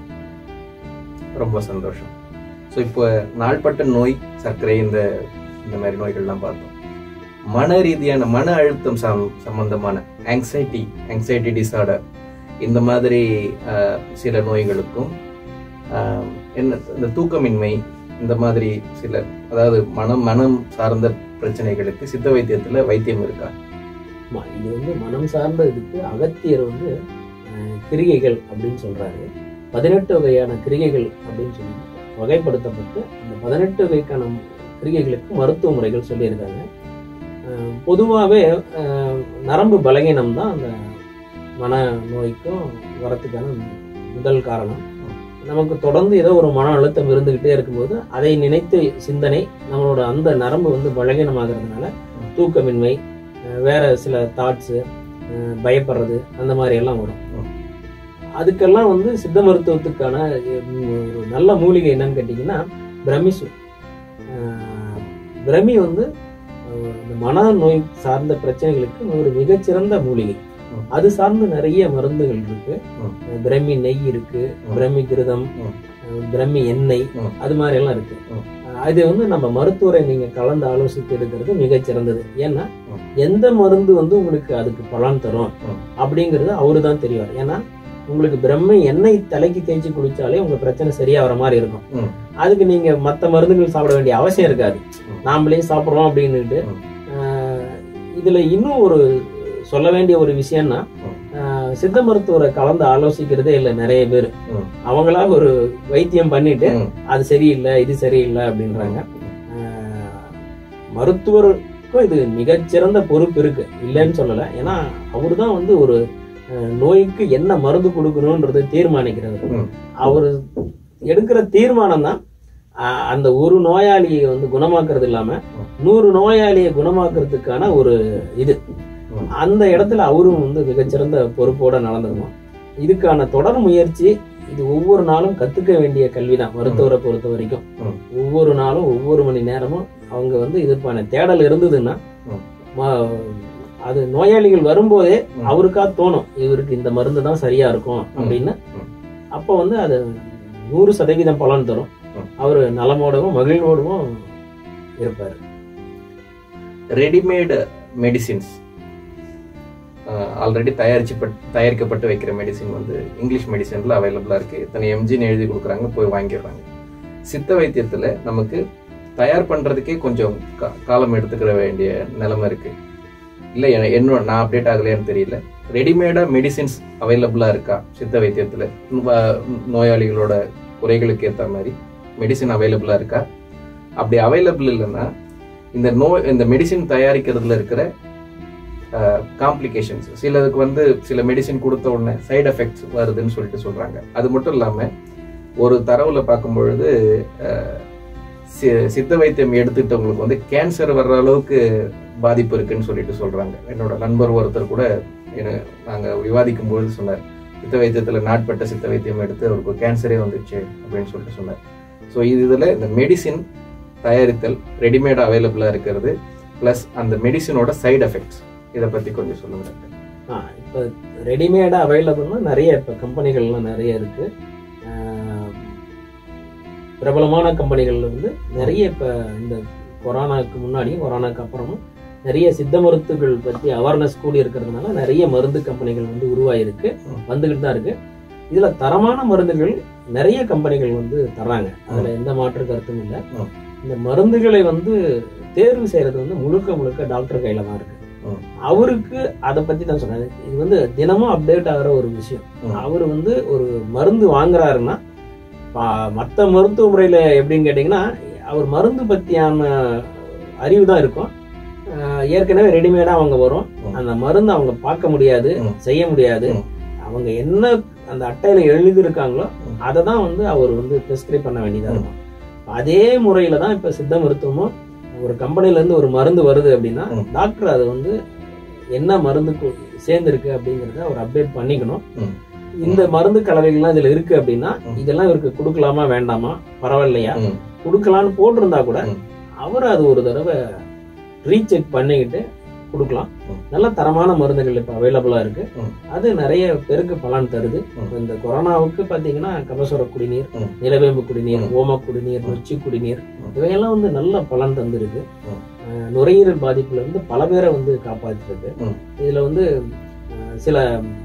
ரொம்ப சந்தோஷம் ஸோ இப்போ நாள்பட்ட நோய் சர்க்கரை இந்த இந்த மாதிரி நோய்கள்லாம் பார்த்தோம் மன ரீதியான மன அழுத்தம் சம் சம்பந்தமான ஆங்ஸைட்டி ஆங்ஸைட்டி டிசார்டர் இந்த மாதிரி ஆஹ், சில நோய்களுக்கும் ஆஹ், என்ன இந்த தூக்கமின்மை இந்த மாதிரி சில அதாவது மனம் மனம் சார்ந்த பிரச்சனைகளுக்கு சித்த வைத்தியத்துல வைத்தியம் இருக்கா ஆமா, இது வந்து மனம் சார்ந்த இதுக்கு அகத்தியர் வந்து அஹ், கிரிகைகள் அப்படின்னு சொல்றாரு பதினெட்டு வகையான கிரிகைகள் அப்படின்னு சொல்லி வகைப்படுத்தப்பட்டு அந்த பதினெட்டு வகைக்கான கிரிகைகளுக்கு மருத்துவ முறைகள் சொல்லியிருக்காங்க அஹ், பொதுவாகவே அஹ், நரம்பு பலகீனம் தான் அந்த மன நோய்க்கும் வரத்துக்கான முதல் காரணம் நமக்கு தொடர்ந்து ஏதோ ஒரு மன அழுத்தம் இருந்துகிட்டே இருக்கும்போது அதை நினைத்து சிந்தனை நம்மளோட அந்த நரம்பு வந்து பலகீனமாகிறதுனால தூக்கமின்மை அஹ் வேற சில தாட்ஸு பயப்படுறது அந்த மாதிரி எல்லாம் வரும் ம். அதுக்கெல்லாம் வந்து சித்த மருத்துவத்துக்கான உம், ஒரு நல்ல மூலிகை என்னன்னு கேட்டிங்கன்னா பிரமிசு அஹ், பிரமி வந்து அஹ், இந்த மன நோய் சார்ந்த பிரச்சனைகளுக்கு ஒரு மிகச்சிறந்த மூலிகை ம். அது சார்ந்து நிறைய மருந்துகள் இருக்கு ம். அஹ், பிரமி நெய் இருக்கு ம். பிரமி கிருதம் ம். அஹ், பிரமி எண்ணெய் ம். அது மாதிரி எல்லாம் இருக்கு ம். அஹ், அது வந்து நம்ம மருத்துவரை நீங்க கலந்து ஆலோசித்து எடுக்கிறது மிகச்சிறந்தது ஏன்னா ம். எந்த மருந்து வந்து உங்களுக்கு அதுக்கு பலன் தரும் ம். அப்படிங்கிறது அவரு தான் தெரிவார் ஏன்னா உங்களுக்கு பிரம்ம எண்ணெய் தலைக்கு தேய்ச்சி குளிச்சாலே உங்க பிரச்சனை சரியா வர மாதிரி இருக்கும் ம். அதுக்கு நீங்க மத்த மருந்துகள் சாப்பிட வேண்டிய அவசியம் இருக்காது ம். நாமளே சாப்பிடுறோம் அப்படின்னுட்டு ம். ஆஹ், இதுல இன்னும் ஒரு சொல்ல வேண்டிய ஒரு விஷயம்னா ம். ஆஹ், சித்த மருத்துவரை கலந்து ஆலோசிக்கிறதே இல்லை நிறைய பேர் ம். அவங்களா ஒரு வைத்தியம் பண்ணிட்டு ம். அது சரியில்லை இது சரியில்லை அப்படின்றாங்க ஆஹ், மருத்துவருக்கும் இது மிகச்சிறந்த பொறுப்பு இருக்கு இல்லைன்னு சொல்லல ஏன்னா அவரு தான் வந்து ஒரு அஹ், நோய்க்கு என்ன மருந்து கொடுக்கணும்ன்றது தீர்மானிக்கிறவர் ம். அவர் எடுக்கிற தீர்மானம் தான் அஹ், அந்த ஒரு நோயாளியை வந்து குணமாக்குறது இல்லாம ம். நூறு நோயாளியை குணமாக்குறதுக்கான ஒரு இது ம். அந்த இடத்துல அவரும் வந்து மிகச்சிறந்த பொறுப்போட நடந்துக்கணும் இதுக்கான தொடர் முயற்சி இது ஒவ்வொரு நாளும் கத்துக்க வேண்டிய கல்விதான் மருத்துவரை பொறுத்த வரைக்கும் ம். ஒவ்வொரு நாளும் ஒவ்வொரு மணி நேரமும் அவங்க வந்து இதுக்கான தேடல் இருந்ததுன்னா ம். ம- அது நோயாளிகள் வரும்போதே ம். அவருக்கா தோணும் இவருக்கு இந்த மருந்து தான் சரியா இருக்கும் அப்படின்னு ம். அப்போ வந்து அது நூறு சதவீதம் பலன் தரும் ம். அவரு நலமோடவும் மகிழ்வோடவும் இருப்பாரு ரெடிமேடு மெடிசின்ஸ் ஆல்ரெடி தயாரிச்சு தயாரிக்கப்பட்டு வைக்கிற மெடிசின் வந்து இங்கிலீஷ் மெடிசன்ல அவைலபிளா இருக்கு இத்தனை எம்ஜின்னு எழுதி கொடுக்குறாங்க போய் வாங்கிடுறாங்க சித்த வைத்தியத்துல நமக்கு தயார் பண்றதுக்கே கொஞ்சம் கா- காலம் எடுத்துக்கிற வேண்டிய நிலைமை இருக்கு இல்ல என- என்ன நான் அப்டேட் ஆகலையான்னு தெரியல ரெடிமேடா மெடிசின்ஸ் அவைலபிளா இருக்கா சித்த வைத்தியத்துல வ- நோயாளிகளோட குறைகளுக்கு ஏத்த மாதிரி மெடிசின் அவைலபிளா இருக்கா அப்படி அவைலபிள் இல்லைன்னா இந்த நோய் இந்த மெடிசின் தயாரிக்கிறதுல இருக்கிற காம்ப்ளிகேஷன்ஸ் சிலதுக்கு வந்து சில மெடிசின் கொடுத்த உடனே சைடு எஃபெக்ட்ஸ் வருதுன்னு சொல்லிட்டு சொல்றாங்க அது மட்டும் இல்லாம ஒரு தரவுல பார்க்கும் பொழுது அஹ், சி- சித்த வைத்தியம் எடுத்துக்கிட்டவங்களுக்கு வந்து கேன்சர் வர்ற அளவுக்கு பாதிப்பு இருக்குன்னு சொல்லிட்டு சொல்றாங்க என்னோட நண்பர் ஒருத்தர் கூட என்ன- நாங்க விவாதிக்கும் பொழுது சொன்னார் சித்த வைத்தியத்துல நாட்பட்ட சித்த வைத்தியம் எடுத்து அவருக்கு கேன்சரே வந்துச்சு அப்படின்னு சொல்லிட்டு சொன்னார் ஸோ இதுல இந்த மெடிசின் தயாரித்தல் ரெடிமேட் அவைலபிளா இருக்கிறது ப்ளஸ் அந்த மெடிசினோட சைடு எஃபெக்ட்ஸ் இதை பத்தி கொஞ்சம் சொல்லுங்க டாக்டர். ஆ இப்போ ரெடிமேடாக அவைலபிள்னா நிறைய இப்போ கம்பெனிகள்லாம் நிறைய இருக்கு ஆஹ், பிரபலமான கம்பெனிகள்ல வந்து நிறைய இப்போ இந்த கொரோனாக்கு முன்னாடியும் கொரோனாக்கு அப்புறமும் நிறைய சித்த மருத்துவங்கள் பற்றி அவேர்னஸ் கூடி இருக்கிறதுனால நிறைய மருந்து கம்பெனிகள் வந்து உருவாயிருக்கு ம். வந்துகிட்டு தான் இருக்கு இதுல தரமான மருந்துகள் நிறைய கம்பெனிகள் வந்து தர்றாங்க அதுல எந்த மாற்று கருத்தும் இல்லை ம். இந்த மருந்துகளை வந்து தேர்வு செய்யறது வந்து முழுக்க முழுக்க டாக்டர் கையில தான் இருக்கு ம். அவருக்கு அதை பத்தி தான் சொன்னாரு இது வந்து தினமும் அப்டேட் ஆகிற ஒரு விஷயம் ம். அவர் வந்து ஒரு மருந்து வாங்குறாருன்னா மற்ற மருத்துவ முறையில எப்படின்னு கேட்டிங்கன்னா அவர் மருந்து பத்தியான அறிவு தான் இருக்கும் ஆஹ் ஏற்கனவே ரெடிமேடா அவங்க வரும் ம். அந்த மருந்து அவங்க பார்க்க முடியாது ம். செய்ய முடியாது ம். அவங்க என்ன அந்த அட்டையில எழுதியிருக்காங்களோ ம். அதை தான் வந்து அவர் வந்து பிரிஸ்கிரைப் பண்ண வேண்டியதா இருக்கும் அதே முறையில தான் இப்ப சித்த மருத்துவமும் ஒரு கம்பெனில இருந்து ஒரு மருந்து வருது அப்படின்னா ம். டாக்டர் அது வந்து என்ன மருந்து கு- சேர்ந்திருக்கு அப்படிங்கறத அவர் அப்டேட் பண்ணிக்கணும் ம். இந்த மருந்து கலவைகள்லாம் இதுல இருக்கு அப்படின்னா ம். இதெல்லாம் இவருக்கு கொடுக்கலாமா வேண்டாமா பரவாயில்லையா ம். கொடுக்கலான்னு போட்டிருந்தா கூட ம். அவர் அது ஒரு தடவை ரீசெக் பண்ணிக்கிட்டு கொடுக்கலாம் ம். நல்ல தரமான மருந்துகள் இப்ப அவைலபிளா இருக்கு ம். அது நிறைய பேருக்கு பலன் தருது ம். இப்ப இந்த கொரோனாவுக்கு பாத்தீங்கன்னா கபசுர குடிநீர் ம். நிலவேம்பு குடிநீர் ம். ஓம குடிநீர் நொச்சி குடிநீர் ம். இவையெல்லாம் வந்து நல்ல பலன் தந்திருக்கு ம். அஹ் நுரையீரல் பாதிப்புல இருந்து பல பேரை வந்து காப்பாற்றிருக்கு ம். இதுல வந்து அஹ், சில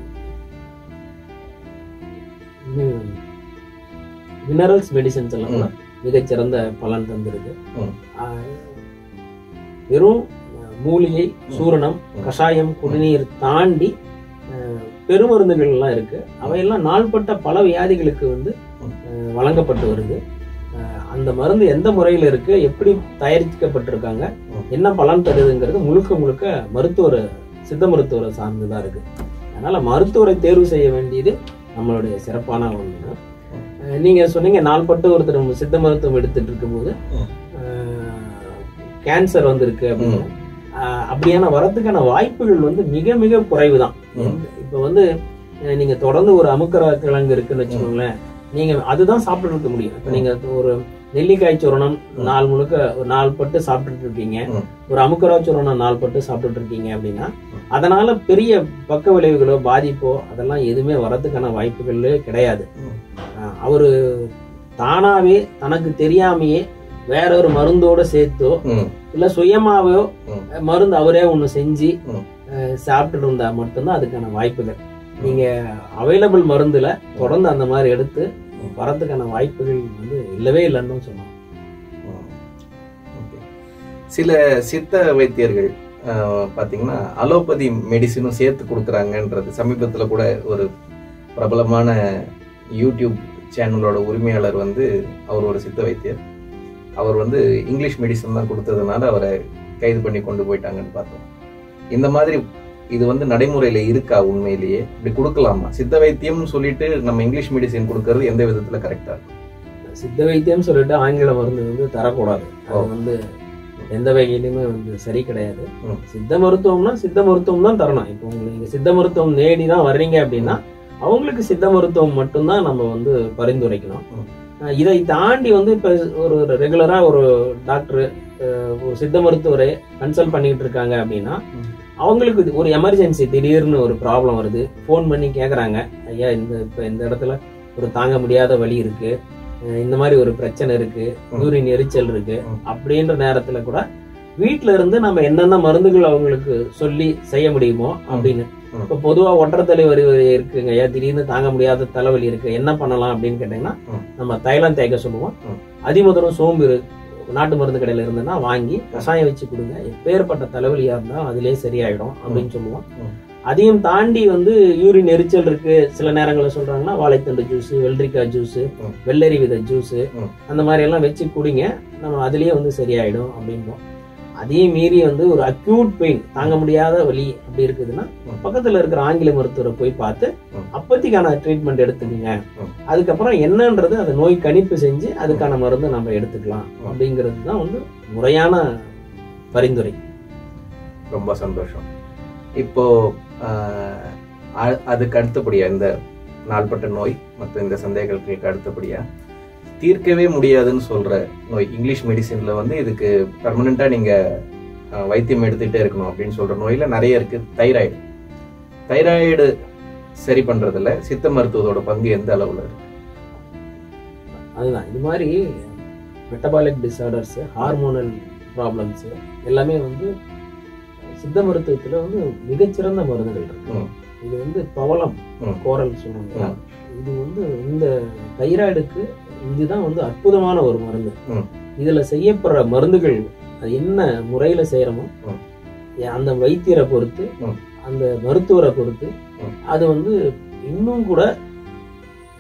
மினரல்ஸ் மெடிசன்ஸ் எல்லாம் கூட மிகச்சிறந்த பலன் தந்திருக்கு ம். அஹ், வெறும் அஹ், மூலிகை சூரணம் ம். கஷாயம் குடிநீர் தாண்டி அஹ், பெருமருந்துகள் எல்லாம் இருக்கு அவையெல்லாம் நாள்பட்ட பல வியாதிகளுக்கு வந்து ம். அஹ், வழங்கப்பட்டு வருது அஹ், அந்த மருந்து எந்த முறையில இருக்கு எப்படி தயாரிக்கப்பட்டிருக்காங்க ம். என்ன பலன் தருதுங்கிறது முழுக்க முழுக்க மருத்துவர் சித்த மருத்துவரை சார்ந்துதான் இருக்கு அதனால மருத்துவரை தேர்வு செய்ய வேண்டியது நம்மளுடைய சிறப்பான ஒண்ணு அஹ், நீங்க சொன்னீங்க நாள்பட்டு ஒருத்தர் சித்த மருத்துவம் எடுத்துட்டு இருக்கும்போது ம். கேன்சர் வந்திருக்கு அப்படின்னு அஹ், அப்படியான வரதுக்கான வாய்ப்புகள் வந்து மிக மிக குறைவு தான் ம். இப்ப வந்து அஹ், நீங்க தொடர்ந்து ஒரு அமுக்கர கிழங்கு இருக்குன்னு வச்சுக்கோங்களேன் நீங்க அதுதான் சாப்பிட்டு இருக்க முடியும் இப்ப நீங்க ஒரு நெல்லிக்காய் சூரணம் ம். நாள் முழுக்க ஒரு நாள் பட்டு சாப்பிட்டுட்டு இருக்கீங்க ம். ஒரு அமுக்கரா சூரணம் நாள் பட்டு சாப்பிட்டுட்டு இருக்கீங்க அப்படின்னா ம். அதனால பெரிய பக்க விளைவுகளோ பாதிப்போ அதெல்லாம் எதுவுமே வரதுக்கான வாய்ப்புகளே கிடையாது ம். அஹ், அவரு தானாவே தனக்கு தெரியாமையே வேற ஒரு மருந்தோட சேர்த்தோ ம். இல்ல சுயமாவோ ம். மருந்து அவரே ஒண்ணு செஞ்சு ம். அஹ், சாப்பிட்டுட்டு இருந்தா மட்டும்தான் அதுக்கான வாய்ப்புகள் நீங்க அவைலபிள் மருந்துல தொடர்ந்து அந்த மாதிரி எடுத்து ம். வரதுக்கான வாய்ப்புகள் வந்து இல்லவே இல்லைன்னு சொல்லலாம் ம். Okay. சில சித்த வைத்தியர்கள் அஹ், பாத்தீங்கன்னா அலோபதி மெடிசினும் சேர்த்து கொடுக்குறாங்கன்றது சமீபத்துல கூட ஒரு பிரபலமான யூடியூப் சேனலோட உரிமையாளர் வந்து அவர் ஒரு சித்த வைத்தியர் அவர் வந்து இங்கிலீஷ் மெடிசன் தான் கொடுத்ததுனால அவரை கைது பண்ணி கொண்டு போயிட்டாங்கன்னு பார்த்தோம் இந்த மாதிரி இது வந்து நடைமுறையில இருக்கா உண்மையிலேயே இப்படி கொடுக்கலாமா சித்த வைத்தியம்னு சொல்லிட்டு நம்ம இங்கிலீஷ் மெடிசின் கொடுக்கறது எந்த விதத்துல கரெக்டா சித்த வைத்தியம் சொல்லிட்டு ஆங்கில மருந்து வந்து தரக்கூடாது அது ஓ. வந்து எந்த வகையிலுமே வந்து சரி கிடையாது ம். சித்த மருத்துவம்னா சித்த மருத்துவம் தான் தரணும் இப்போ உங்களுக்கு நீங்க சித்த மருத்துவம் நேடி தான் வர்றீங்க அப்படின்னா அவங்களுக்கு சித்த மருத்துவம் மட்டும்தான் நம்ம வந்து பரிந்துரைக்கணும் ம். அஹ் இதை தாண்டி வந்து இப்ப ஒரு ரெகுலரா ஒரு டாக்டர் ஒரு சித்த மருத்துவரை கன்சல்ட் பண்ணிட்டு இருக்காங்க அப்படின்னா ம். அவங்களுக்கு இது ஒரு எமர்ஜென்சி திடீர்னு ஒரு ப்ராப்ளம் வருது ஃபோன் பண்ணி கேக்குறாங்க ஐயா இந்த இப்ப இந்த இடத்துல ஒரு தாங்க முடியாத வலி இருக்கு அஹ் இந்த மாதிரி ஒரு பிரச்சனை இருக்கு ம். யூரின் எரிச்சல் இருக்கு ம். அப்படின்ற நேரத்துல கூட வீட்ல இருந்து நம்ம என்னென்ன மருந்துகள் அவங்களுக்கு சொல்லி செய்ய முடியுமோ அப்படின்னு ம். இப்ப பொதுவா ஒற்றை தலைவலி இருக்குங்க ஐயா திடீர்னு தாங்க முடியாத தலைவலி இருக்கு என்ன பண்ணலாம் அப்படின்னு கேட்டீங்கன்னா ம். நம்ம தைலம் தேய்க்க சொல்லுவோம் ம். அதிமுதலும் சோம்பு இரு- நாட்டு மருந்து கடையில இருந்ததுன்னா வாங்கி கஷாயம் வச்சு கொடுங்க எப்பேற்பட்ட தலைவலியா இருந்தா அதிலே சரியாயிடும் அப்படின்னு சொல்லுவோம் ம். அதையும் தாண்டி வந்து யூரின் எரிச்சல் இருக்கு சில நேரங்களில் சொல்றாங்கன்னா வாழைத்தண்டு ஜூஸ் வெள்ளரிக்காய் ஜூஸ் ம். வெள்ளரி வித ஜூஸ் ம். அந்த மாதிரி எல்லாம் வச்சு குடிங்க நம்ம அதுலயே வந்து சரியாயிடும் அப்படின்றோம் அதையும் மீறி வந்து ஒரு அக்யூட் பெயின் தாங்க முடியாத வலி அப்படி இருக்குதுன்னா ம். பக்கத்துல இருக்கிற ஆங்கில மருத்துவரை போய் பார்த்து ம். அப்பத்திக்கான ட்ரீட்மெண்ட் எடுத்துக்கங்க ம். அதுக்கப்புறம் என்னன்றது அந்த நோய் கணிப்பு செஞ்சு அதுக்கான மருந்து நம்ம எடுத்துக்கலாம் ம். அப்படிங்கிறது தான் வந்து முறையான பரிந்துரை ரொம்ப சந்தோஷம் இப்போ ஆஹ், அ- அதுக்கு அடுத்தபடியா இந்த நாள்பட்ட நோய் மற்றும் இந்த சந்தேகங்களுக்கு அடுத்தபடியா தீர்க்கவே முடியாதுன்னு சொல்ற நோய் இங்கிலீஷ் மெடிசின்ல வந்து இதுக்கு பர்மனண்டா நீங்க ஆஹ், வைத்தியம் எடுத்துட்டே இருக்கணும் அப்படின்னு சொல்ற நோயில நிறைய இருக்கு தைராய்டு தைராய்டு சரி பண்றதுல சித்த மருத்துவத்தோட பங்கு எந்த அளவுல இருக்கு அதுதான் இது மாதிரி மெட்டபாலிக் டிசார்டர்ஸ் ஹார்மோனல் ப்ராப்ளம்ஸ் எல்லாமே வந்து சித்த மருத்துவத்துல வந்து மிகச்சிறந்த மருந்துகள் இருக்கு ம். இது வந்து பவளம் ம். கோரல் சொல்லுவாங்க ம். இது வந்து இந்த தைராய்டுக்கு இதுதான் வந்து அற்புதமான ஒரு மருந்து ம். இதுல செய்யப்படுற மருந்துகள் அது என்ன முறையில செய்யறோமோ ம். அந்த வைத்தியரை பொறுத்து ம். அந்த மருத்துவரை பொறுத்து ம். அது வந்து இன்னும் கூட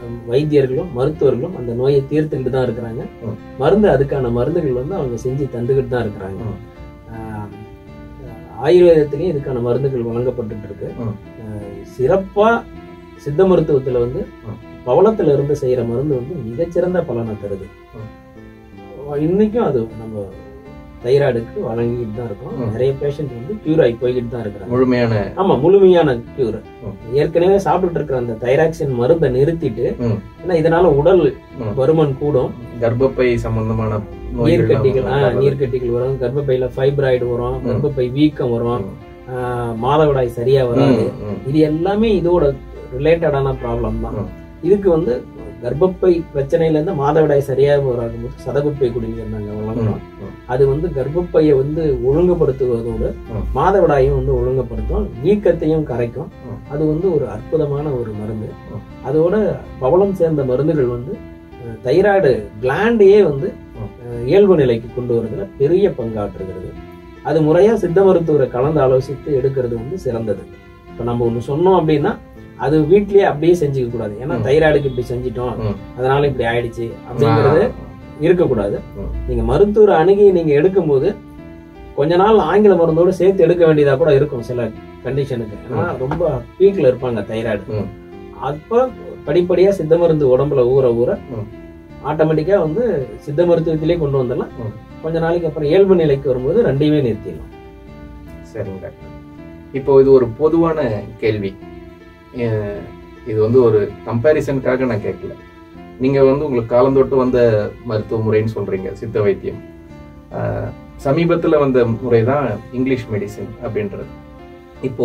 ஹம், வைத்தியர்களும் மருத்துவர்களும் அந்த நோயை தீர்த்துக்கிட்டு தான் இருக்கிறாங்க ம். மருந்து அதுக்கான மருந்துகள் வந்து அவங்க செஞ்சு தந்துக்கிட்டு தான் இருக்கிறாங்க ம். ஆஹ், ஆயுர்வேதத்திலையும் இதுக்கான மருந்துகள் வழங்கப்பட்டுட்டு இருக்கு ம். ஆஹ், சிறப்பா சித்த மருத்துவத்துல வந்து ம். பவளத்துல இருந்து செய்யற மருந்து வந்து மிகச்சிறந்த பலனை தருது ம். இன்னைக்கும் அது நம்ம தைராய்டுக்கு வழங்கிட்டு தான் இருக்கோம் ம். நிறைய பேஷண்ட் வந்து கியூர் ஆகி போய்கிட்டு தான் இருக்கிறாங்க முழுமையான ஆமா முழுமையான கியூர் ம். ஏற்கனவே சாப்பிட்டுட்டு இருக்கிற அந்த தைராக்சின் மருந்தை நிறுத்திட்டு ம். ஏன்னா இதனால உடல் ம். பருமன் கூடும் கர்ப்பப்பை சம்பந்தமான நீர்க்கட்டிகள் ஆ, நோய்கள் நீர்க்கட்டிகள் வரும் கர்ப்பப்பையில ஃபைப்ராய்டு வரும் ம். கர்ப்பப்பை வீக்கம் வரும் ம். ஆ, மாதவிடாய் சரியா வராது ம், ம், இது எல்லாமே இதோட ரிலேட்டடான ப்ராப்ளம் தான் ம். இதுக்கு வந்து கர்ப்பப்பை பிரச்சனையில இருந்து மாதவிடாய் சரியாக வராகும்போது சதகுப்பை குடிநீர் நாங்க ம், வழங்குறோம் ம். அது வந்து கர்ப்பப்பையை வந்து ஒழுங்குபடுத்துவதோடு ம். மாதவிடாயும் வந்து ஒழுங்குபடுத்தும் வீக்கத்தையும் கரைக்கும் ம். அது வந்து ஒரு அற்புதமான ஒரு மருந்து ம். அதோட பவளம் சேர்ந்த மருந்துகள் வந்து அஹ், தைராய்டு கிளாண்டையே வந்து ம். அஹ், இயல்பு நிலைக்கு கொண்டு வரதுல பெரிய பங்காற்றுகிறது அது முறையா சித்த மருத்துவரை கலந்து ஆலோசித்து எடுக்கிறது வந்து சிறந்தது இப்ப நம்ம ஒண்ணு சொன்னோம் அப்படின்னா அது வீட்லயே அப்படியே செஞ்சுக்க கூடாது ஏன்னா ம். தைராய்டுக்கு இப்படி செஞ்சிட்டோம் ம். அதனால இப்படி ஆயிடுச்சு அப்படிங்கிறது இருக்கக்கூடாது ம். நீங்க மருத்துவர் அணுகி நீங்க எடுக்கும்போது கொஞ்ச நாள் ஆங்கில மருந்தோடு சேர்த்து எடுக்க வேண்டியதா கூட இருக்கும் சில கண்டிஷனுக்கு ஏன்னா ரொம்ப பீக்ல இருப்பாங்க தைராய்டு ம். அப்ப படிப்படியா சித்த மருந்து உடம்புல ஊற ஊற ம். ஆட்டோமேட்டிக்கா வந்து சித்த மருத்துவத்திலே கொண்டு வந்துடலாம் ம். கொஞ்ச நாளைக்கு அப்புறம் இயல்பு நிலைக்கு வரும்போது ரெண்டையுமே நிறுத்திடலாம் சரிங்க டாக்டர் இப்போ இது ஒரு பொதுவான கேள்வி அஹ் இது வந்து ஒரு கம்பேரிசனுக்காக நான் கேட்கல நீங்க வந்து உங்களுக்கு காலந்தொட்டு வந்த மருத்துவ முறைன்னு சொல்றீங்க சித்த வைத்தியம் அஹ் சமீபத்துல வந்த முறை தான் இங்கிலீஷ் மெடிசின் அப்படின்றது இப்போ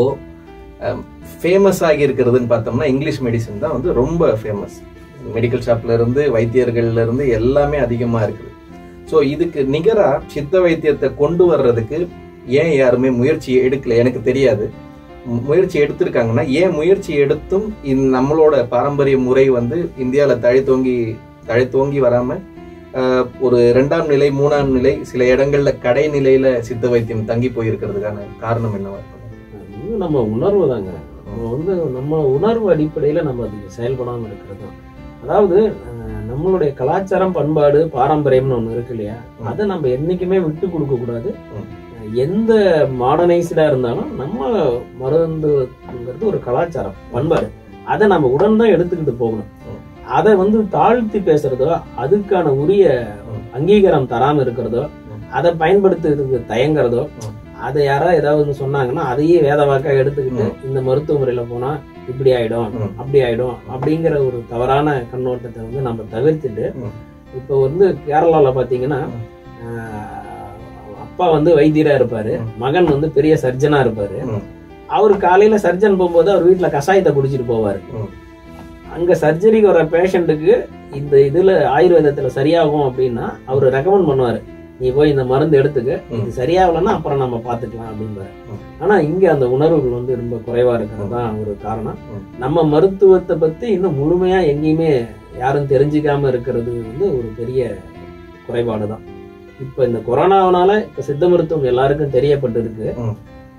ஃபேமஸ் ஆகி இருக்கிறதுன்னு பார்த்தோம்னா இங்கிலீஷ் மெடிசின் தான் வந்து ரொம்ப ஃபேமஸ் மெடிக்கல் ஷாப்ல இருந்து வைத்தியர்கள்ல இருந்து எல்லாமே அதிகமா இருக்குது ஸோ இதுக்கு நிகரா சித்த வைத்தியத்தை கொண்டு வர்றதுக்கு ஏன் யாருமே முயற்சி எடுக்கல எனக்கு தெரியாது மு- முயற்சி எடுத்திருக்காங்கன்னா ஏன் முயற்சி எடுத்தும் இந்த நம்மளோட பாரம்பரிய முறை வந்து இந்தியாவில் தழைத்தோங்கி தழைத்தோங்கி வராம ஆஹ், ஒரு ரெண்டாம் நிலை மூணாம் நிலை சில இடங்கள்ல கடை நிலையில சித்த வைத்தியம் தங்கி போயிருக்கிறதுக்கான காரணம் என்னவா இருக்கும் இது நம்ம உணர்வு தாங்க நம்ம வந்து நம்ம உணர்வு அடிப்படையில நம்ம அதுக்கு செயல்படாம இருக்கிறது தான் அதாவது அஹ், நம்மளுடைய கலாச்சாரம் பண்பாடு பாரம்பரியம்னு ஒண்ணு இருக்கு இல்லையா ம். அதை நம்ம என்னைக்குமே விட்டு கொடுக்க கூடாது ம். அஹ், எந்த மாடர்னைஸ்டா இருந்தாலும் நம்ம மருந்துங்கிறது ஒரு கலாச்சாரம் பண்பாடு அதை நம்ம உடன் தான் எடுத்துக்கிட்டு போகணும் ம். அதை வந்து தாழ்த்தி பேசுறதோ அதுக்கான உரிய ம். அங்கீகாரம் தராம இருக்கிறதோ ம். அதை பயன்படுத்துறதுக்கு தயங்குறதோ ம். அதை யாரா ஏதாவது ஒண்ணு சொன்னாங்கன்னா அதையே வேத வாக்கா எடுத்துக்கிட்டு ம். இந்த மருத்துவ முறையில போனா இப்படி ஆயிடும் ம். அப்படி ஆயிடும் அப்படிங்கிற ஒரு தவறான கண்ணோட்டத்தை வந்து நம்ம தவிர்த்துட்டு ம். இப்போ வந்து கேரளால பாத்தீங்கன்னா ம். ஆஹ், அப்பா வந்து வைத்தியரா இருப்பாரு ம். மகன் வந்து பெரிய சர்ஜனா இருப்பாரு ம். அவர் காலையில சர்ஜன் போகும்போது அவர் வீட்டுல கஷாயத்தை குடிச்சிட்டு போவாரு ம். அங்க சர்ஜரிக்கு வர பேஷண்ட்டுக்கு இந்த இதுல ஆயுர்வேதத்துல சரியாகும் அப்படின்னா அவர் ரெக்கமெண்ட் பண்ணுவாரு நீ போய் இந்த மருந்து எடுத்துக்க ம். இது சரியாகலன்னா அப்புறம் நம்ம பாத்துக்கலாம் அப்படிம்பாரு ம். ஆனா இங்க அந்த உணர்வுகள் வந்து ரொம்ப குறைவா இருக்கிறது தான் ஒரு காரணம் ம். நம்ம மருத்துவத்தை பத்தி இன்னும் முழுமையா எங்கேயுமே யாரும் தெரிஞ்சுக்காம இருக்கிறது வந்து ஒரு பெரிய குறைபாடு தான் இப்ப இந்த கொரோனாவனால இப்ப சித்த மருத்துவம் எல்லாருக்கும் தெரியப்பட்டு இருக்கு ம்.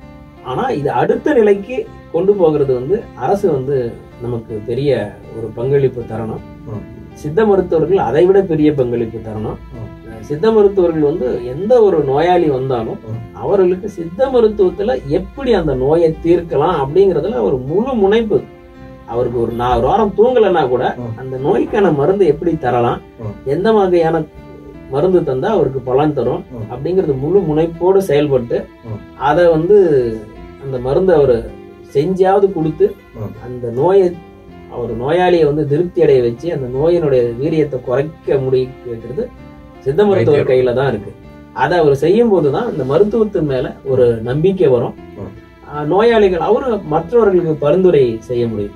ஆனா இது அடுத்த நிலைக்கு கொண்டு போகிறது வந்து அரசு வந்து நமக்கு பெரிய ஒரு பங்களிப்பு தரணும் ம். சித்த மருத்துவர்கள் அதை விட பெரிய பங்களிப்பு தரணும் ம். அஹ் சித்த மருத்துவர்கள் வந்து எந்த ஒரு நோயாளி வந்தாலும் ம். அவர்களுக்கு சித்த மருத்துவத்துல எப்படி அந்த நோயை தீர்க்கலாம் அப்படிங்கறதுல ஒரு முழு முனைப்பு அவருக்கு ஒரு நான் ஒரு வாரம் தூங்கலைன்னா கூட ம். அந்த நோய்க்கான மருந்து எப்படி தரலாம் ம். எந்த வகையான மருந்து தந்தா அவருக்கு பலன் தரும் ம். அப்படிங்கறது முழு முனைப்போடு செயல்பட்டு ம். அதை வந்து அந்த மருந்து அவர் செஞ்சாவது கொடுத்து ம். அந்த நோயை அவர் நோயாளியை வந்து திருப்தி அடைய வச்சு அந்த நோயினுடைய வீரியத்தை குறைக்க முடிய வைக்கிறது சித்த மருத்துவர் வைத்தியர். கையில தான் இருக்கு அதை அவர் செய்யும் போதுதான் இந்த மருத்துவத்தின் மேல ஒரு நம்பிக்கை வரும் ம். ஆஹ் நோயாளிகள் அவரு மற்றவர்களுக்கு பரிந்துரை செய்ய முடியும்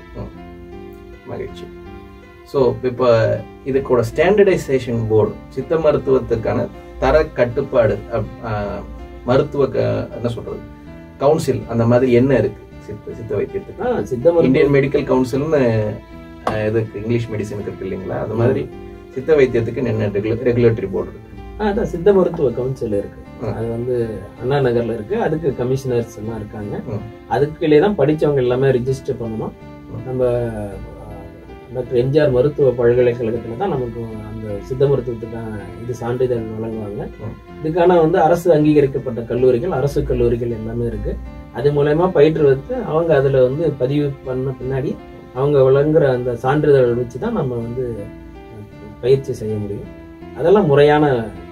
மகிழ்ச்சி ஸோ இப்போ இதுக்கோட ஸ்டாண்டர்டைசேஷன் போர்டு சித்த மருத்துவத்துக்கான தர கட்டுப்பாடு அப்- ஆஹ், மருத்துவ க- என்ன சொல்றது கவுன்சில் அந்த மாதிரி என்ன இருக்கு சித்த சித்த வைத்தியத்துக்கு ஆஹ் சித்த மருத்துவம் இந்தியன் மெடிக்கல் கவுன்சில்னு ஆஹ், இதுக்கு இங்கிலீஷ் மெடிசனுக்கு இருக்கு இல்லைங்களா அது மாதிரி சித்த வைத்தியத்துக்கு என்ன ரெகுலேட்டரி போர்டு இருக்கு ஆஹ் அதான் சித்த மருத்துவ கவுன்சில் இருக்கு ம். அது வந்து அண்ணா நகர்ல இருக்கு அதுக்கு கமிஷனர்ஸ் எல்லாம் இருக்காங்க ம். அதுக்குள்ளே தான் படிச்சவங்க எல்லாமே ரிஜிஸ்டர் பண்ணணும் ம். நம்ம டாக்டர் எம்ஜிஆர் மருத்துவ பல்கலைக்கழகத்துல தான் நமக்கு அந்த சித்த மருத்துவத்துக்கான இது சான்றிதழ் வழங்குவாங்க ம். இதுக்கான வந்து அரசு அங்கீகரிக்கப்பட்ட கல்லூரிகள் அரசு கல்லூரிகள் எல்லாமே இருக்கு அது மூலயமா பயிற்றுவித்து அவங்க அதுல வந்து பதிவு பண்ண பின்னாடி அவங்க வழங்குற அந்த சான்றிதழ் வச்சு தான் நம்ம வந்து அஹ், பயிற்சி செய்ய முடியும் அதெல்லாம் முறையான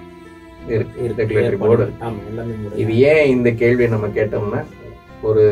இருக்கு இருக்கு Regulatory ஏற்பாடு. board. ஆமா எல்லாமே முறை இது ஏன் இந்த கேள்வியை நம்ம கேட்டோம்னா ஒரு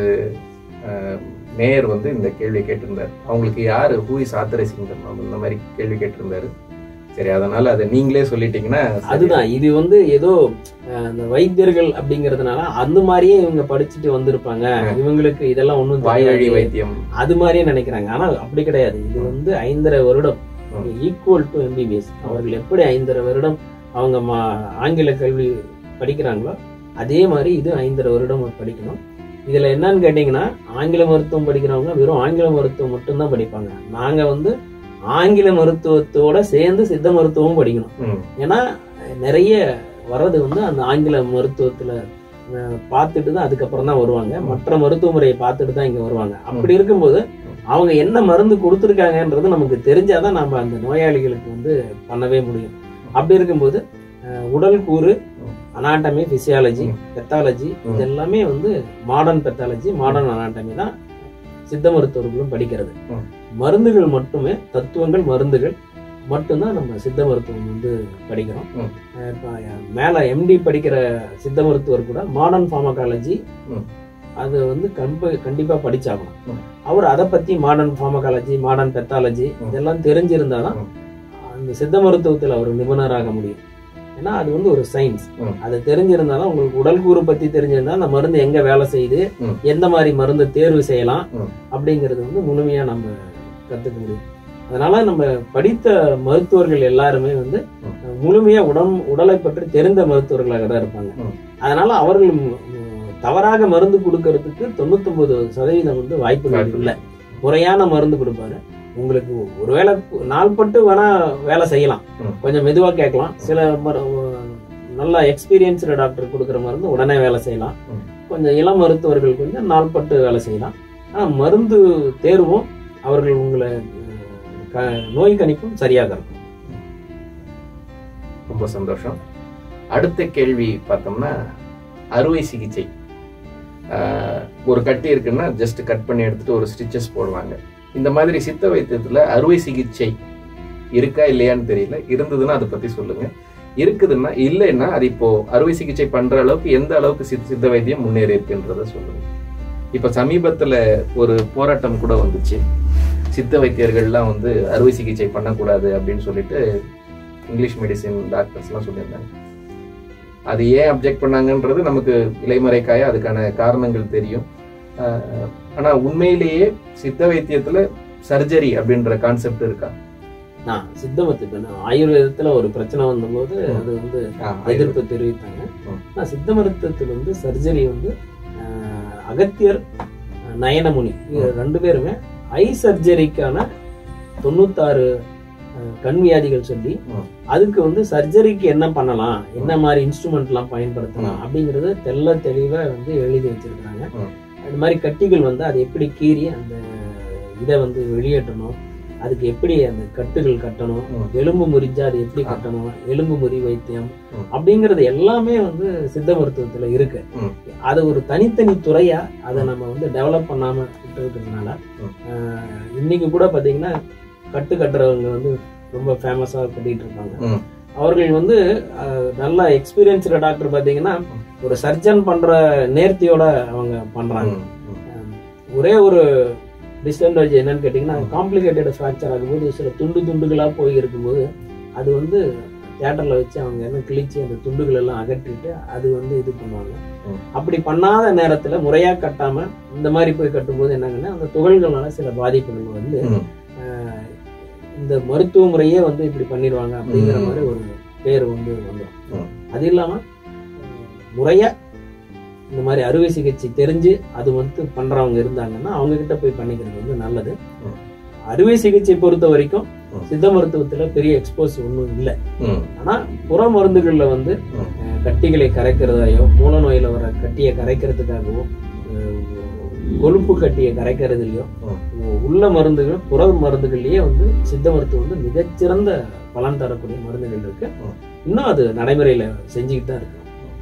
அஹ், நேயர் வந்து இந்த கேள்வி கேட்டிருந்தார் அவங்களுக்கு யாரு ஹூ இஸ் ஆத்தரைசிங் இந்த மாதிரி கேள்வி கேட்டிருந்தாரு சரி அதனால அதை நீங்களே சொல்லிட்டீங்கன்னா சரி. அதுதான் இது வந்து ஏதோ அஹ், அந்த வைத்தியர்கள் அப்படிங்கறதுனால அந்த மாதிரியே இவங்க படிச்சுட்டு வந்திருப்பாங்க இவங்களுக்கு இதெல்லாம் ஒண்ணும் வாய்வழி தெரியாது. வைத்தியம் அது மாதிரியே நினைக்கிறாங்க ஆனா அப்படி கிடையாது இது வந்து ஐந்தரை வருடம் ம். ஈக்குவல் டு எம்பிபிஎஸ் அவர்கள் எப்படி ஐந்தரை வருடம் அவங்க மா- ஆங்கில கல்வி படிக்கிறாங்களோ அதே மாதிரி இது ஐந்தரை வருடம் படிக்கணும் இதுல என்னன்னு கேட்டீங்கன்னா ஆங்கில மருத்துவம் படிக்கிறவங்க வெறும் ஆங்கில மருத்துவம் மட்டும்தான் படிப்பாங்க நாங்க வந்து ஆங்கில மருத்துவத்தோட சேர்ந்து சித்த மருத்துவமும் படிக்கணும் ம், ஏன்னா நிறைய வர்றது வந்து அந்த ஆங்கில மருத்துவத்துல அஹ், பார்த்துட்டு தான் அதுக்கப்புறம் தான் வருவாங்க மற்ற மருத்துவ முறையை பார்த்துட்டு தான் இங்க வருவாங்க அப்படி இருக்கும்போது அவங்க என்ன மருந்து கொடுத்துருக்காங்கன்றது நமக்கு தெரிஞ்சாதான் நம்ம அந்த நோயாளிகளுக்கு வந்து பண்ணவே முடியும் அப்படி இருக்கும்போது அஹ், உடல் கூறு அனாட்டமி பிசியாலஜி ம். பெத்தாலஜி ம். இது எல்லாமே வந்து மாடர்ன் பெத்தாலஜி மாடர்ன் அனாட்டமி தான் சித்த மருத்துவர்களும் படிக்கிறது ம். மருந்துகள் மட்டுமே தத்துவங்கள் மருந்துகள் மட்டும்தான் நம்ம சித்த மருத்துவம் வந்து படிக்கிறோம் ம். அஹ் இப்ப மேல எம்டி படிக்கிற சித்த மருத்துவர் கூட மாடர்ன் ஃபார்மகாலஜி ம். அது வந்து கம்ப கண்டிப்பா படிச்சாகணும் ம். அவர் அதை பத்தி மாடர்ன் ஃபார்மகாலஜி மாடர்ன் பெத்தாலஜி ம். இதெல்லாம் தெரிஞ்சிருந்தாதான் ம். அந்த சித்த மருத்துவத்தில் அவர் நிபுணராக முடியும் ஏன்னா அது வந்து ஒரு சயின்ஸ் ம். அது தெரிஞ்சிருந்தாதான் உங்களுக்கு உடல் கூறு பத்தி தெரிஞ்சிருந்தா அந்த மருந்து எங்க வேலை செய்யுது ம். எந்த மாதிரி மருந்து தேர்வு செய்யலாம் ம். அப்படிங்கிறது வந்து முழுமையா நம்ம கத்துக்க முடியும் அதனால நம்ம படித்த மருத்துவர்கள் எல்லாருமே வந்து ம். முழுமையா உடம் உடலை பற்றி தெரிந்த மருத்துவர்களாக தான் இருப்பாங்க ம். அதனால அவர்கள் ம், ம், தவறாக மருந்து கொடுக்கறதுக்கு தொண்ணூத்தொன்பது சதவீதம் வந்து வாய்ப்புகள் வாய்ப்பு இல்லை முறையான மருந்து கொடுப்பாரு உங்களுக்கு ஒருவேளை நாள்பட்டு வேணா வேலை செய்யலாம் ம். கொஞ்சம் மெதுவா கேட்கலாம் சில மரு- நல்ல எக்ஸ்பீரியன்ஸ்டு டாக்டர் கொடுக்குற மருந்து உடனே வேலை செய்யலாம் ம். கொஞ்சம் இளம் மருத்துவர்கள் கொஞ்சம் நாள்பட்டு வேலை செய்யலாம் ஆனா மருந்து தேர்வும் அவர்கள் உங்களை அஹ், க- நோய் கணிப்பும் சரியாக இருக்கும் ரொம்ப சந்தோஷம் அடுத்த கேள்வி பார்த்தோம்னா அறுவை சிகிச்சை ஆஹ், ஒரு கட்டி இருக்குன்னா ஜஸ்ட் கட் பண்ணி எடுத்துட்டு ஒரு ஸ்டிச்சஸ் போடுவாங்க இந்த மாதிரி சித்த வைத்தியத்துல அறுவை சிகிச்சை இருக்கா இல்லையான்னு தெரியல இருந்ததுன்னா அதை பத்தி சொல்லுங்க இருக்குதுன்னா இல்லைன்னா அது இப்போ அறுவை சிகிச்சை பண்ற அளவுக்கு எந்த அளவுக்கு சித்த சித்த வைத்தியம் முன்னேறி இருக்குன்றத சொல்லுங்க இப்ப சமீபத்துல ஒரு போராட்டம் கூட வந்துச்சு சித்த வைத்தியர்கள்லாம் வந்து அறுவை சிகிச்சை பண்ணக்கூடாது அப்படின்னு சொல்லிட்டு இங்கிலீஷ் மெடிசின் டாக்டர்ஸ்லாம் சொல்லியிருந்தாங்க அது ஏன் அப்ஜெக்ட் பண்ணாங்கன்றது நமக்கு இலைமறைக்காய அதுக்கான காரணங்கள் தெரியும் ஆஹ் ஆனா உண்மையிலேயே சித்த வைத்தியத்துல சர்ஜரி அப்படின்ற கான்செப்ட் இருக்கா நான் சித்த மருத்துவ ஆயுர்வேதத்துல ஒரு பிரச்சனை வந்தபோது ம். அது வந்து ஆஹ் எதிர்ப்பு தெரிவித்தாங்க ம். ஆனா சித்த மருத்துவத்தில் வந்து சர்ஜரி வந்து அஹ், அகத்தியர் அஹ், நயனமுனி இது ரெண்டு பேருமே ஐ சர்ஜரிக்கான தொண்ணூத்தாறு அஹ், கண் வியாதிகள் சொல்லி ம். அதுக்கு வந்து சர்ஜரிக்கு என்ன பண்ணலாம் என்ன மாதிரி இன்ஸ்ட்ருமெண்ட் எல்லாம் பயன்படுத்தலாம் ம். அப்படிங்கறது தெள்ள தெளிவா வந்து எழுதி வச்சிருக்காங்க ம். அது மாதிரி கட்டிகள் வந்து அதை எப்படி கீறி அந்த இதை வந்து வெளியேற்றணும் அதுக்கு எப்படி அந்த கட்டுகள் கட்டணும் ம். எலும்பு முறிஞ்சா அது எப்படி ஆ. கட்டணும் எலும்பு முறி வைத்தியம் ம். அப்படிங்கறது எல்லாமே வந்து சித்த மருத்துவத்துல இருக்கு ம். அது ஒரு தனித்தனி துறையா அதை நம்ம வந்து டெவலப் பண்ணாம விட்டு இருக்கிறதுனால ம். ஆஹ், இன்னைக்கு கூட பாத்தீங்கன்னா கட்டு கட்டுறவங்க வந்து ரொம்ப ஃபேமஸா கட்டிட்டு இருப்பாங்க ம். அவர்கள் வந்து ஆஹ், நல்ல எக்ஸ்பீரியன்ஸ்டு டாக்டர் பாத்தீங்கன்னா ம். ஒரு சர்ஜன் பண்ற நேர்த்தியோட அவங்க பண்றாங்க ம். ம். ஒரே ஒரு டிஸ்அட்வான்டேஜ் என்னன்னு கேட்டிங்கன்னா ம். காம்ப்ளிகேட்டட் ஃப்ராக்சர் ஆகும்போது சில துண்டு துண்டுகளாக போய் இருக்கும்போது அது வந்து தியேட்டரில் வச்சு அவங்க என்ன கிழிச்சு அந்த துண்டுகள் எல்லாம் அகற்றிட்டு அது வந்து இது பண்ணுவாங்க ம். அப்படி பண்ணாத நேரத்தில் முறையாக கட்டாம இந்த மாதிரி போய் கட்டும்போது என்னங்கன்னா அந்த துகள்களால சில பாதிப்புகள் வந்து ம். ஆஹ், இந்த மருத்துவ முறையே வந்து இப்படி பண்ணிடுவாங்க அப்படிங்கிற ம். மாதிரி ஒரு பேர் வந்து வந்துடும் ம். அது இல்லாம அஹ், முறையா இந்த மாதிரி அறுவை சிகிச்சை தெரிஞ்சு அது வந்து பண்றவங்க இருந்தாங்கன்னா அவங்க கிட்ட போய் பண்ணிக்கிறது வந்து நல்லது ம். அறுவை சிகிச்சை பொறுத்த வரைக்கும் ம். சித்த மருத்துவத்துல பெரிய எக்ஸ்போஸ் ஒன்றும் இல்லை ம். ஆனா புற மருந்துகள்ல வந்து ம். அஹ், கட்டிகளை கரைக்கிறதாயோ மூல நோயில வர கட்டியை கரைக்கிறதுக்காகவோ அஹ், கொழுப்பு கட்டியை கரைக்கிறதுலயும் ம். உள்ள மருந்துகள் புற மருந்துகள்லயே வந்து சித்த மருத்துவம் வந்து மிகச்சிறந்த பலன் தரக்கூடிய மருந்துகள் இருக்கு ம். இன்னும் அது நடைமுறையில செஞ்சுக்கிட்டு தான் இருக்கு